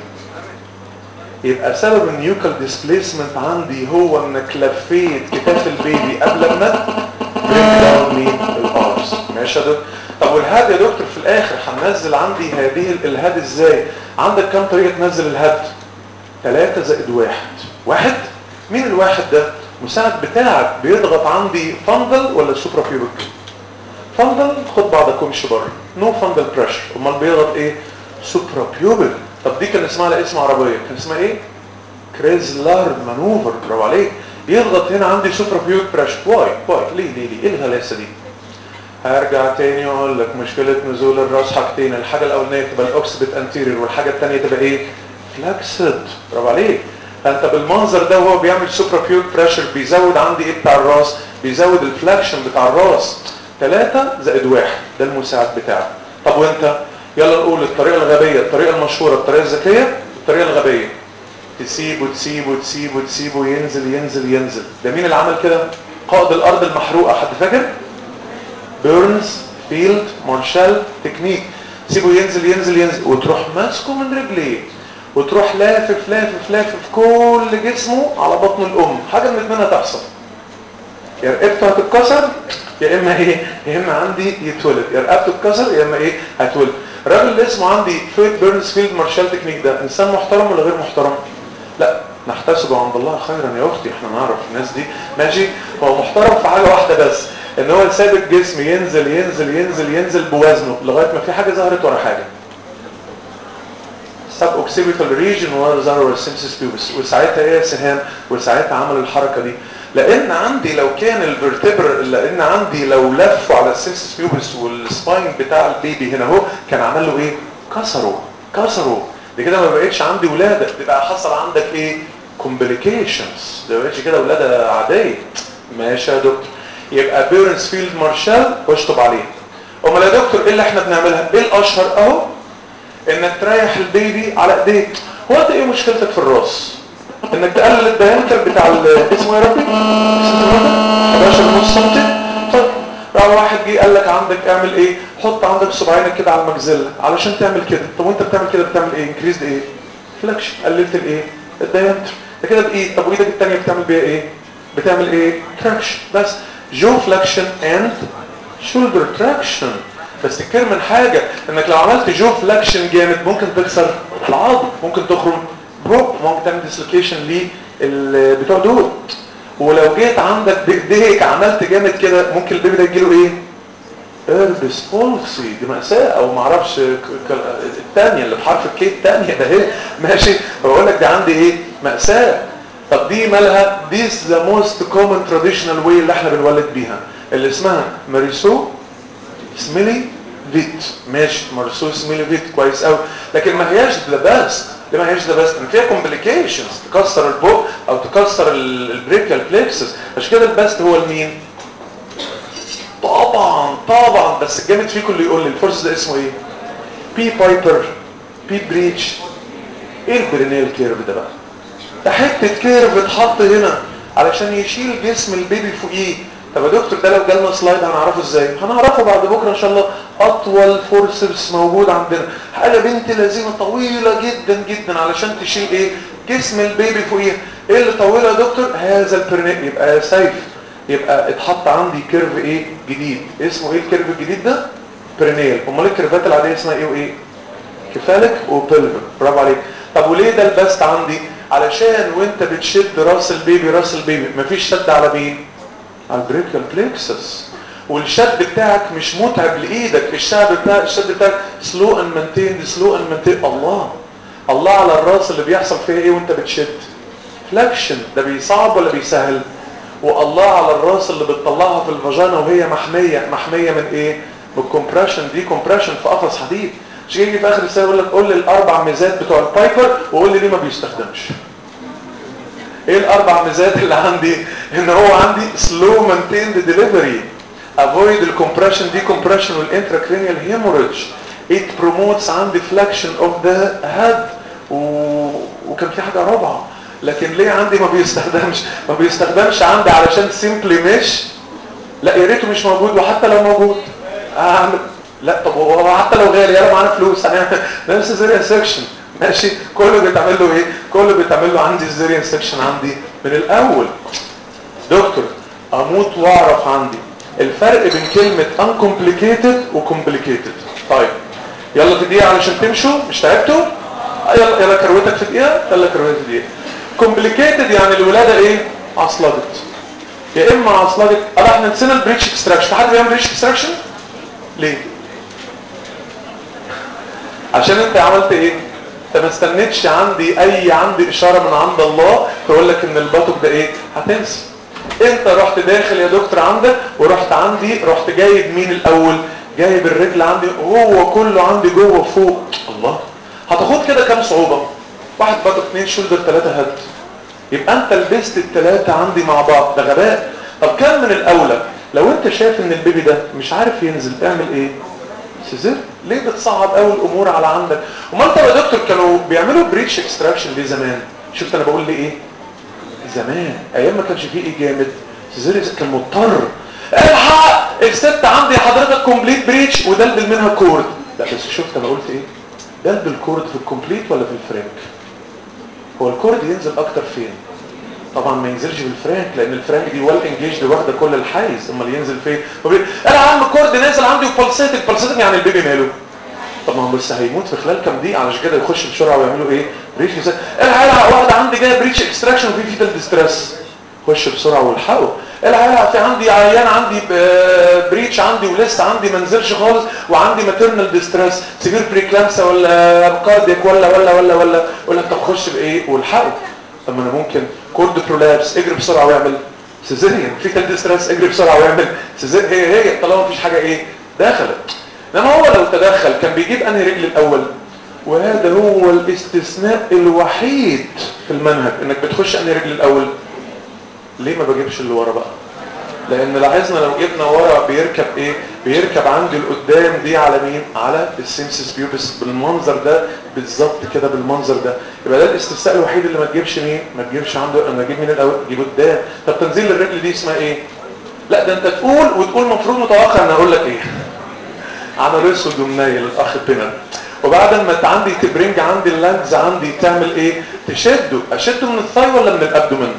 يبقى سبب النيوكال ديسبليسمنت عندي هو انك لفيت كتاف البيبي قبل ما بريك داون مين الارز ماشي يا دكتور طب والهاد يا دكتور في الاخر هننزل عندي هذه الهاد ازاي عندك كام طريقه تنزل الهاد ثلاثة زائد واحد واحد مين الواحد ده مساعد بتاعك بيضغط عندي فندل ولا سوبرا بيوبك فندل خد بعضك وامشي بره نو فندل بريشر امال بيضغط ايه سوبرا بيوبك طب دي كان اسمها على اسم عربيه كان اسمها ايه كريزلار مانوفر برافو عليك يضغط هنا عندي سوبرا بيوبك بريشر واي واي ليه ليه ليه ايه الغلاسه دي هرجع تاني اقول لك مشكله نزول الراس حاجتين الحاجه الاولانيه تبقى الاوكسبت انتيريور والحاجه الثانيه تبقى ايه فلاكسد برافو عليك فانت بالمنظر ده وهو بيعمل سوبرا بيوك بريشر بيزود عندي ايه بتاع الراس بيزود الفلاكشن بتاع الراس ثلاثة زائد واحد ده المساعد بتاعه طب وانت يلا نقول الطريقة الغبية الطريقة المشهورة الطريقة الذكية الطريقة الغبية تسيبه تسيبه تسيبه تسيبه ينزل ينزل ينزل ده مين اللي عمل كده قائد الارض المحروقة حد فاكر بيرنز فيلد مارشال تكنيك سيبه ينزل ينزل ينزل وتروح ماسكه من رجليه وتروح لافف لافف لافف كل جسمه على بطن الام حاجه من الاثنين هتحصل يا رقبته هتتكسر يا اما ايه يا اما عندي يتولد يا رقبته تتكسر يا اما ايه هتولد الراجل اللي اسمه عندي فيت بيرنز فيلد مارشال تكنيك ده انسان محترم ولا غير محترم لا نحتسبه عند الله خيرا يا اختي احنا نعرف الناس دي ماشي هو محترم في حاجه واحده بس ان هو ساب الجسم ينزل ينزل ينزل ينزل بوزنه لغايه ما في حاجه ظهرت ورا حاجه سب اوكسيبيتال ريجن وظهر السيمسيس بيوبس وساعتها ايه يا سهام وساعتها عمل الحركه دي لان عندي لو كان الفرتبر لان عندي لو لفوا على السيمسيس بيوبس والسباين بتاع البيبي هنا اهو كان عمل له ايه كسره كسره دي كده ما بقتش عندي ولاده تبقى حصل عندك ايه كومبليكيشنز ده ما بقتش كده ولاده عاديه ماشي يا دكتور يبقى بيرنز فيلد مارشال واشطب عليه امال يا دكتور ايه اللي احنا بنعملها ايه الاشهر اهو انك تريح البيبي على ايديك هو انت ايه مشكلتك في الراس انك تقلل الدايمتر بتاع اسمه يا ربي 11 ونص سم طيب لو واحد جه قال لك عندك اعمل ايه حط عندك صباعينك كده على المجزله علشان تعمل كده طب وانت بتعمل كده بتعمل ايه انكريزد ايه فلكشن قللت الايه الدايمتر ده كده بايه طب وايدك الثانيه بتعمل بيها ايه بتعمل ايه تراكشن بس جو فلكشن اند شولدر تراكشن بس تذكر من حاجة انك لو عملت جو فلاكشن جامد ممكن تكسر العظم ممكن تخرج بروك ممكن تعمل ديسلوكيشن بتوع دول ولو جيت عندك بايديك عملت جامد كده ممكن البيبي ده يجيله ايه اربس فولسي دي مأساة او معرفش الثانية اللي بحرف الكي الثانية ده ايه ماشي بقول لك ده عندي ايه مأساة طب دي مالها ديس ذا موست كومن تراديشنال واي اللي احنا بنولد بيها اللي اسمها ماريسو سميلي فيت ماشي مرسول سميلي فيت كويس قوي لكن ما هياش ذا بيست ليه ما هياش ذا بيست ان فيها كومبليكيشنز تكسر البوق او تكسر البريكال بليكسس عشان كده البيست هو المين طبعا طبعا بس الجامد فيكم اللي يقول لي الفورس ده اسمه ايه بي بايبر بي بريتش ايه البرينيال كيرف ده بقى ده حته كيرف اتحط هنا علشان يشيل جسم البيبي فوقيه طب يا دكتور ده لو جالنا سلايد هنعرفه ازاي هنعرفه بعد بكره ان شاء الله اطول فورسبس موجود عندنا حاجه بنت لذينه طويله جدا جدا علشان تشيل ايه جسم البيبي فوقيها ايه اللي طويله يا دكتور هذا البرنيك يبقى سيف يبقى اتحط عندي كيرف ايه جديد اسمه ايه الكيرف الجديد ده برينيل امال الكيرفات العاديه اسمها ايه وايه كفالك وبلفك برافو عليك طب وليه ده البست عندي علشان وانت بتشد راس البيبي راس البيبي مفيش شد على مين على البريكال بليكسس والشد بتاعك مش متعب لايدك الشد بتاعك الشد بتاعك سلو اند مانتين سلو اند مانتين الله الله على الراس اللي بيحصل فيها ايه وانت بتشد فلكشن ده بيصعب ولا بيسهل والله على الراس اللي بتطلعها في الفاجانا وهي محميه محميه من ايه بالكمبريشن دي كومبريشن في قفص حديد مش يجي في اخر السنه يقول لك قول لي الاربع ميزات بتوع البايبر وقول لي ليه ما بيستخدمش ايه الاربع ميزات اللي عندي ان هو عندي slow maintained delivery avoid the compression decompression والintracranial hemorrhage it promotes عندي flexion of the head و... وكان في حاجة رابعة لكن ليه عندي ما بيستخدمش ما بيستخدمش عندي علشان simply مش لا يا ريته مش موجود وحتى لو موجود اعمل لا طب هو حتى لو غالي يلا معانا فلوس هنعمل نفس زي سيكشن ماشي كله بيتعمل له ايه كله بيتعمل له عندي الزيريان سيكشن عندي من الاول دكتور اموت واعرف عندي الفرق بين كلمة uncomplicated وcomplicated طيب يلا في دقيقة علشان تمشوا مش تعبتوا يلا يلا كروتك في دقيقة يلا كروتك في دقيقة complicated يعني الولادة ايه عصلجت يا اما عصلجت اه احنا نسينا البريتش اكستراكشن في حد بيعمل بريتش اكستراكشن ليه عشان انت عملت ايه انت ما استنيتش عندي اي عندي اشاره من عند الله تقول لك ان البطق ده ايه هتنسى انت رحت داخل يا دكتور عندك ورحت عندي رحت جايب مين الاول جايب الرجل عندي هو كله عندي جوه فوق الله هتاخد كده كام صعوبه واحد بطق اثنين شولدر ثلاثه هد يبقى انت لبست الثلاثه عندي مع بعض ده غباء طب كان من الاولى لو انت شايف ان البيبي ده مش عارف ينزل اعمل ايه سيزير ليه بتصعب قوي الامور على عندك امال انت يا دكتور كانوا بيعملوا بريتش اكستراكشن ليه زمان شفت انا بقول ليه ايه زمان ايام ما كانش فيه ايه جامد سيزير كان مضطر الحق الست عندي حضرتك كومبليت بريتش ودلدل منها كورد لا بس شفت انا قلت ايه دلدل كورد في الكومبليت ولا في الفرانك هو الكورد ينزل اكتر فين طبعا ما ينزلش بالفرانك لان الفرانك دي وال انجيجد واخده كل الحيز امال ينزل فين وبي... انا يا عم الكورد نازل عندي وبلسيتك بلسيتك يعني البيبي ماله طب ما هو بس هيموت في خلال كام دقيقه علشان كده يخش بسرعه ويعملوا ايه بريتش العيال واحده عندي جايه بريتش اكستراكشن وفي فيتال ديستريس خش بسرعه والحقه العيال في عندي عيان عندي بريتش عندي ولسه عندي ما نزلش خالص وعندي ماتيرنال ديستريس سيفير بريكلامسا ولا كاردياك ولا ولا ولا ولا يقول لك طب خش بايه والحقه طب ما انا ممكن كورد برولابس اجري بسرعه واعمل سيزيريان فيتال ديستريس اجري بسرعه واعمل سيزيريان هي هي طالما مفيش حاجه ايه دخلت انما هو لو تدخل كان بيجيب انهي رجل الاول وهذا هو الاستثناء الوحيد في المنهج انك بتخش انهي رجل الاول ليه ما بجيبش اللي ورا بقى لان لاحظنا لو جبنا ورا بيركب ايه بيركب عندي القدام دي على مين على السيمسيس بيوبس بالمنظر ده بالظبط كده بالمنظر ده يبقى ده الاستثناء الوحيد اللي ما تجيبش مين ما تجيبش عنده انا اجيب مين الاول اجيب قدام طب تنزيل الرجل دي اسمها ايه لا ده انت تقول وتقول المفروض متوقع ان اقول لك ايه عمل اسود ومنيل الاخ بينر وبعد ما عندي تبرنج عندي اللانجز عندي تعمل ايه تشده اشده من الثاي ولا من الابدومن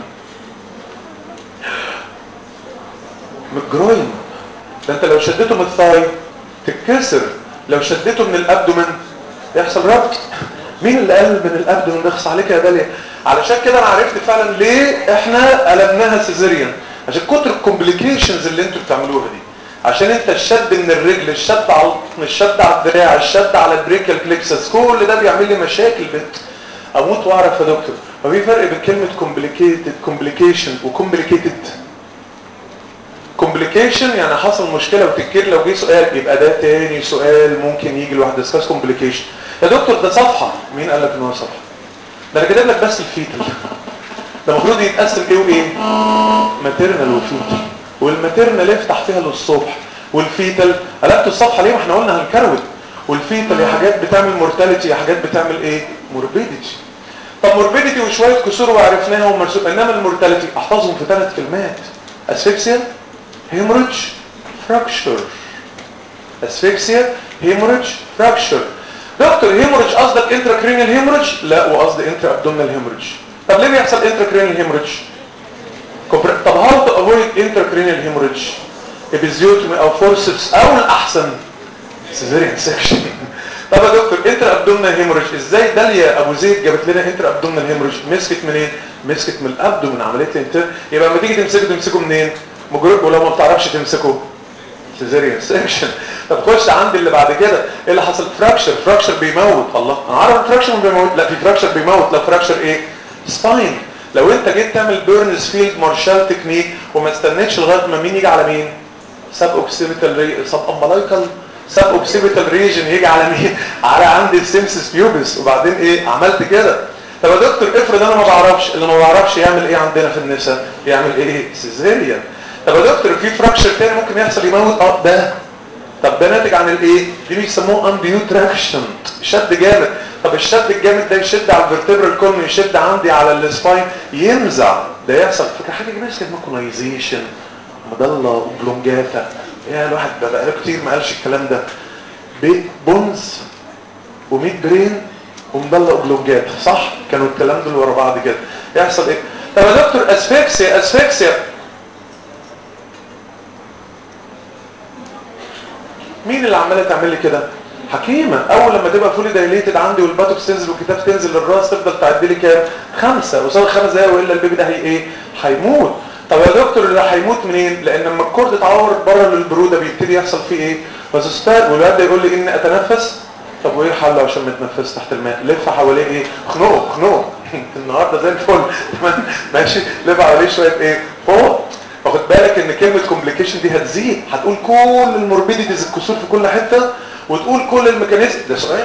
من الجروين ده انت لو شدته من الثاي تتكسر لو شدته من الابدومن يحصل ربط مين اللي قال من الابدومن نخص عليك يا داليا علشان كده انا عرفت فعلا ليه احنا قلبناها سيزيريان عشان كتر الكومبليكيشنز اللي انتوا بتعملوها دي عشان انت الشد من الرجل الشد على البطن الشد على الدراع الشد على البريكال بليكسس كل ده بيعمل لي مشاكل بنت اموت واعرف يا دكتور ففي فرق بين كلمه كومبليكيتد كومبليكيشن وكومبليكيتد كومبليكيشن يعني حصل مشكله وتكير لو جه سؤال يبقى ده تاني سؤال ممكن يجي لوحده ديسكاس كومبليكيشن يا دكتور ده صفحه مين قال لك ان هو صفحه ده انا كاتب لك بس الفيتل ده المفروض يتقسم ايه وايه ماتيرنال وفيتل والماتيرنال يفتح فيها للصبح والفيتل قلبت الصفحه ليه ما احنا قلنا هنكروت والفيتل يا حاجات بتعمل مورتاليتي يا حاجات بتعمل ايه موربيديتي طب موربيديتي وشويه كسور وعرفناها ومرسوم انما المورتاليتي احفظهم في ثلاث كلمات اسفكسيا هيموريدج فراكشر اسفكسيا هيموريدج فراكشر دكتور هيموريدج قصدك انتراكرينيال هيموريدج لا وقصدي انترا ابدومينال هيموريدج طب ليه بيحصل انتراكرينيال هيموريدج طب هاو تو افويد انتراكرينيال هيموريدج ابيزيوتومي او فورسبس او الاحسن سيزيريان سكشن طب يا دكتور انترا ابدومينال هيموريدج ازاي داليا ابو زيد جابت لنا انترا ابدومينال هيموريدج مسكت منين مسكت من الابدومين عمليه الانتر يبقى لما تيجي تمسكه تمسكه منين مجرد ولو ما بتعرفش تمسكه سيزيريان سكشن طب خش عندي اللي بعد كده ايه اللي حصل فراكشر فراكشر بيموت الله انا عارف فراكشر ما بيموت لا في فراكشر بيموت لا فراكشر ايه سباين لو انت جيت تعمل بيرنز فيلد مارشال تكنيك وما استنيتش لغايه ما مين يجي على مين سب اوكسيبيتال ري سب امبلايكال سب اوكسيبيتال ريجن يجي على مين على عندي السيمسس بيوبس وبعدين ايه عملت كده طب يا دكتور افرض انا ما بعرفش اللي ما بعرفش يعمل ايه عندنا في النساء يعمل ايه سيزيريان طب يا دكتور في فراكشر تاني ممكن يحصل يموت اه ده طب ده ناتج عن الايه دي بيسموه انديو تراكشن شد جامد طب الشد الجامد ده يشد على الفرتبرال كولم يشد عندي على السباين ينزع ده يحصل فكره حاجه جميله اسمها كونايزيشن مضله وبلونجاتا يا الواحد ده بقاله كتير ما قالش الكلام ده بونز وميد برين ومضله وبلونجاتا صح كانوا الكلام دول ورا بعض كده يحصل ايه طب يا دكتور اسفكسيا اسفكسيا مين اللي عماله تعمل لي كده حكيمه اول لما تبقى فولي دايليتد عندي والباتوكس تنزل والكتاب تنزل للراس تفضل تعدي لي كام خمسه وصل خمس دقايق والا البيبي ده هي ايه هيموت طب يا دكتور اللي هيموت منين لان لما الكورد اتعور بره للبروده بيبتدي يحصل فيه ايه فازوستات والواد ده يقول لي اني اتنفس طب وايه الحل عشان ما يتنفس تحت الماء لف حواليه ايه خنوق خنوق النهارده زي الفل تمام ماشي لف حواليه شويه ايه فوق واخد بالك ان كلمه كومبليكيشن دي هتزيد هتقول كل الموربيديتيز الكسور في كل حته وتقول كل الميكانيزم ده سؤال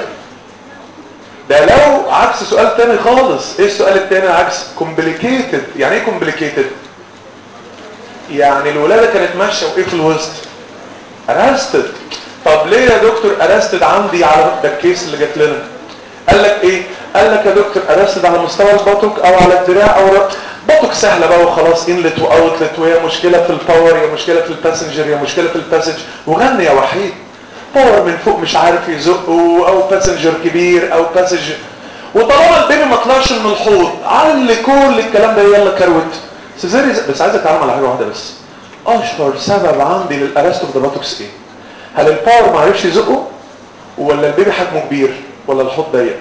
ده لو عكس سؤال تاني خالص ايه السؤال التاني عكس كومبليكيتد يعني ايه كومبليكيتد يعني الولاده كانت ماشيه وايه في الوسط ارستد طب ليه يا دكتور ارستد عندي على ده الكيس اللي جات لنا قال لك ايه قال لك يا دكتور ارستد على مستوى البطق او على الدراع او بطق سهله بقى وخلاص انلت واوتلت وهي مشكله في الباور يا مشكله في الباسنجر يا مشكله في الباسج وغني يا وحيد باور من فوق مش عارف يزقه او باسنجر كبير او باسج وطالما البيبي ما طلعش من الحوض على كل الكلام ده يلا كروت سيزاري بس عايز اتعلم على حاجه واحده بس اشهر سبب عندي للارست اوف ذا باتوكس ايه هل الباور ما عرفش يزقه ولا البيبي حجمه كبير ولا الحوض ضيق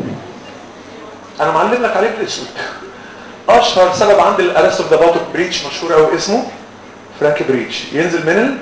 انا معلم لك عليه بالاسود اشهر سبب عندي للارست اوف ذا باتوك بريتش مشهور قوي اسمه فرانك بريتش ينزل من ال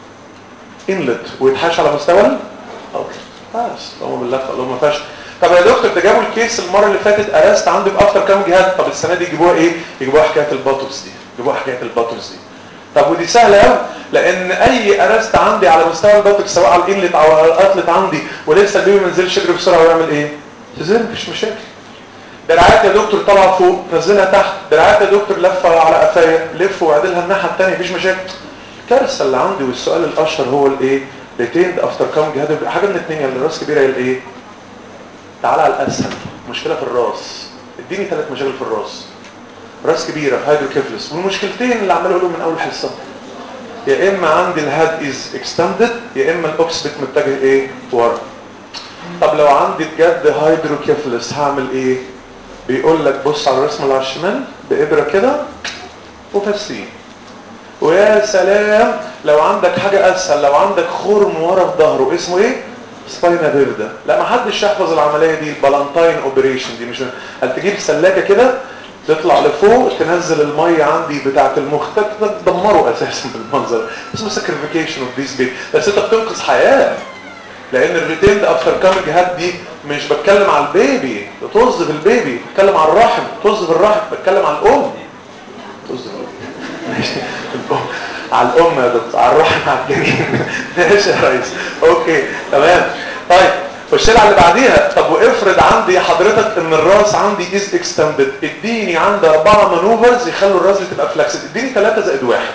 انلت ويتحاش على مستوى الاوتلت بس اللهم بالله اللهم ما فيهاش طب يا دكتور ده جابوا الكيس المره اللي فاتت ارست عنده في اكتر كام جهاز طب السنه دي يجيبوها ايه يجيبوها حكايه الباتوكس دي يجيبوها حكايه الباتوكس دي طب ودي سهله قوي لان اي ارست عندي على مستوى الباتوكس سواء على الانلت او على الاوتلت عندي ولسه البيبي ما نزلش يجري بسرعه ويعمل ايه تزن مفيش مشاكل دراعات يا دكتور طالعه فوق نزلها تحت دراعات يا دكتور لفه على قفايا لف وعدلها الناحيه الثانيه مفيش مشاكل الكارثه اللي عندي والسؤال الاشهر هو الايه ريتيند افتر كام جهاد حاجه من الاثنين يا الراس كبيره يا الايه تعالى على الاسهل مشكله في الراس اديني ثلاث مشاكل في الراس راس كبيره هايدروكيفلس والمشكلتين اللي عمال اقولهم من اول حصه يا اما عندي الهاد از اكستندد يا اما الاوكسبت متجه ايه ورا طب لو عندي بجد هايدروكيفلس هعمل ايه بيقول لك بص على الرسمه اللي على الشمال بابره كده وفسيه ويا سلام لو عندك حاجة اسهل لو عندك خرم ورا في ظهره اسمه ايه سباينا بيردا لا ما حدش يحفظ العملية دي البالانتاين اوبريشن دي مش هل تجيب سلاكة كده تطلع لفوق تنزل المية عندي بتاعة المخ تدمره اساسا بالمنظر اسمه ساكريفيكيشن اوف ذيس بيبي بس انت بتنقذ حياة لان الريتيند افتر كامينج هاد دي مش بتكلم على البيبي طز في البيبي بتكلم على الرحم طز في الرحم بتكلم على الام طز في ماشي الام على الام يا دكتور على الرحم على الجنين ماشي يا ريس اوكي تمام طيب خش على اللي بعديها طب وافرض عندي حضرتك ان الراس عندي از اكستندد اديني عندي اربعه مانوفرز يخلوا الراس دي تبقى فلكسد اديني ثلاثه زائد واحد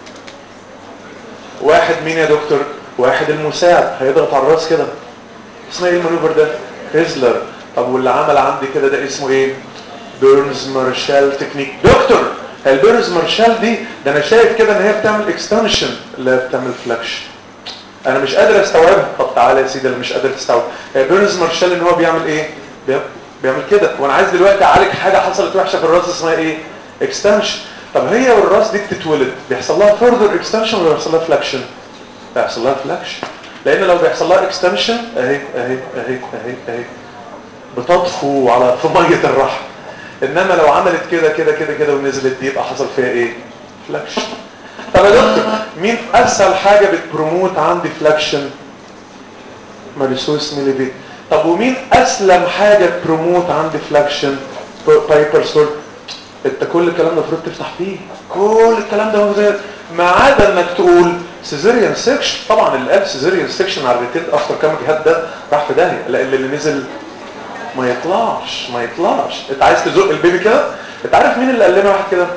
واحد مين يا دكتور واحد المساعد هيضغط على الراس كده اسمه ايه المانوفر ده هيزلر طب واللي عمل عندي كده ده اسمه ايه بيرنز مارشال تكنيك دكتور البيرنز مارشال دي ده انا شايف كده ان هي بتعمل اكستنشن لا بتعمل فلكشن انا مش قادر استوعبها طب تعالى يا سيدي انا مش قادر تستوعب بيرنز مارشال ان هو بيعمل ايه بيعمل كده وانا عايز دلوقتي اعالج حاجه حصلت وحشه في الراس اسمها ايه اكستنشن طب هي والراس دي بتتولد بيحصل لها فurther اكستنشن ولا بيحصل لها فلكشن بيحصل لها فلكشن لان لو بيحصل لها اكستنشن اهي اهي اهي اهي اهي بتطفو على في ميه الرحم انما لو عملت كده كده كده كده ونزلت دي يبقى حصل فيها ايه فلكشن طب يا دكتور مين اسهل حاجه بتبروموت عندي فلكشن ماريسوس ميليبيت طب ومين اسلم حاجه بروموت عندي فلكشن بايبر سول انت كل الكلام ده المفروض تفتح فيه كل الكلام ده ما عدا انك تقول سيزيريان سيكشن طبعا اللي قال سيزيريان سيكشن على الريتيند افتر كام جهاد ده راح في داهيه لا اللي اللي نزل ما يطلعش ما يطلعش انت عايز تزق البيبي كده انت عارف مين اللي قال لنا واحد كده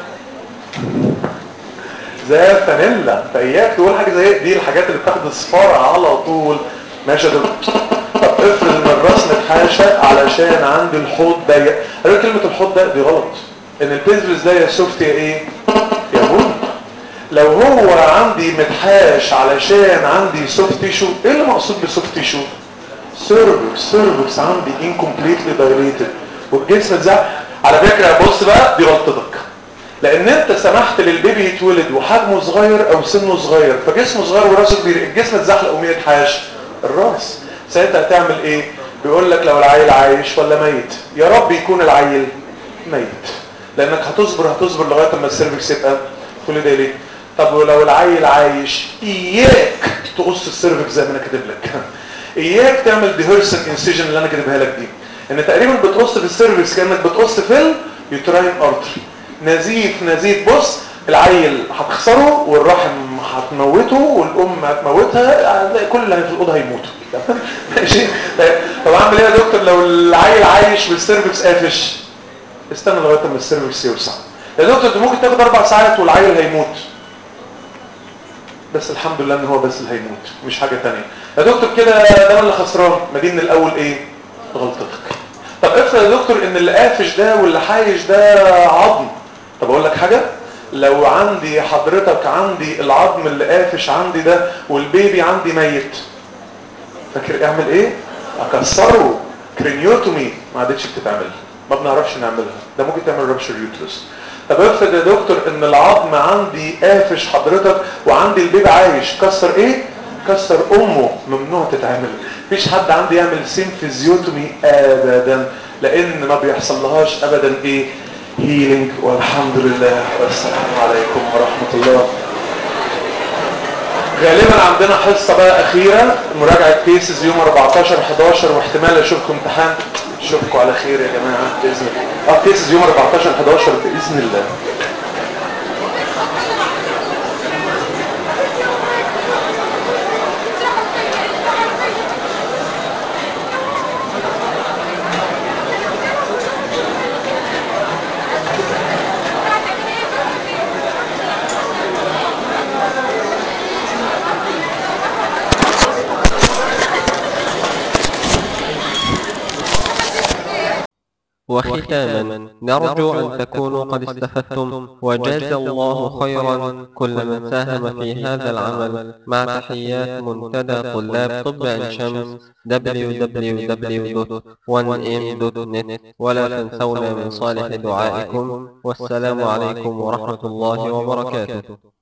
زي الفانيلا فاياك تقول حاجه زي دي الحاجات اللي بتاخد الصفاره على طول ماشي يا دكتور طب افرض ان الراس متحاشى علشان عندي الحوض ضيق قالوا كلمه الحوض ضيق دي غلط ان البيزرس ده يا سوفت يا ايه يا بني لو هو عندي متحاش علشان عندي سوفت تيشو ايه اللي مقصود بسوفت تيشو سيرفكس سيرفكس عندي انكمبليتلي دايليتد والجسم اتزع على فكره بص بقى دي غلطتك لان انت سمحت للبيبي يتولد وحجمه صغير او سنه صغير فجسمه صغير وراسه كبير الجسم اتزحلق ومين اتحاش الراس ساعتها هتعمل ايه بيقول لك لو العيل عايش ولا ميت يا رب يكون العيل ميت لانك هتصبر هتصبر لغايه اما السيرفكس يبقى كل ده ليه طب ولو العيل عايش اياك تقص السيرفكس زي ما انا كاتب لك اياك تعمل ديهرسن انسيجن اللي انا كاتبها لك دي ان تقريبا بتقص في السيرفكس كانك بتقص في اليوتراين ارتري نزيف نزيف بص العيل هتخسره والرحم هتموته والام هتموتها هتلاقي كل اللي في الاوضه هيموتوا ماشي طيب طب اعمل ايه يا دكتور لو العيل عايش والسيرفكس قافش استنى لغايه اما السيرفكس يوسع يا دكتور ده ممكن تاخد اربع ساعات والعيل هيموت بس الحمد لله ان هو بس اللي هيموت مش حاجه ثانيه يا دكتور كده ده انا اللي خسران ما دي من الاول ايه غلطتك طب افرض يا دكتور ان اللي قافش ده واللي حايش ده عظم طب اقول لك حاجه لو عندي حضرتك عندي العظم اللي قافش عندي ده والبيبي عندي ميت فاكر اعمل ايه اكسره كرينيوتومي ما عادتش بتتعمل ما بنعرفش نعملها ده ممكن تعمل رابشر يوترس طب افرض يا دكتور ان العظم عندي قافش حضرتك وعندي البيبي عايش كسر ايه كسر امه ممنوع تتعمل مفيش حد عندي يعمل سيمفيزيوتومي ابدا لان ما بيحصل لهاش ابدا ايه هيلينج والحمد لله والسلام عليكم ورحمه الله غالبا عندنا حصة بقى أخيرة مراجعة كيسز يوم 14 11 واحتمال أشوفكم امتحان أشوفكم على خير يا جماعة بإذن الله اه كيسز يوم 14 11 بإذن الله وختاما نرجو أن تكونوا قد استفدتم وجاز الله خيرا كل من ساهم في هذا العمل مع تحيات منتدى طلاب طب عين شمس www.1m.net ولا تنسونا من صالح دعائكم والسلام عليكم ورحمة الله وبركاته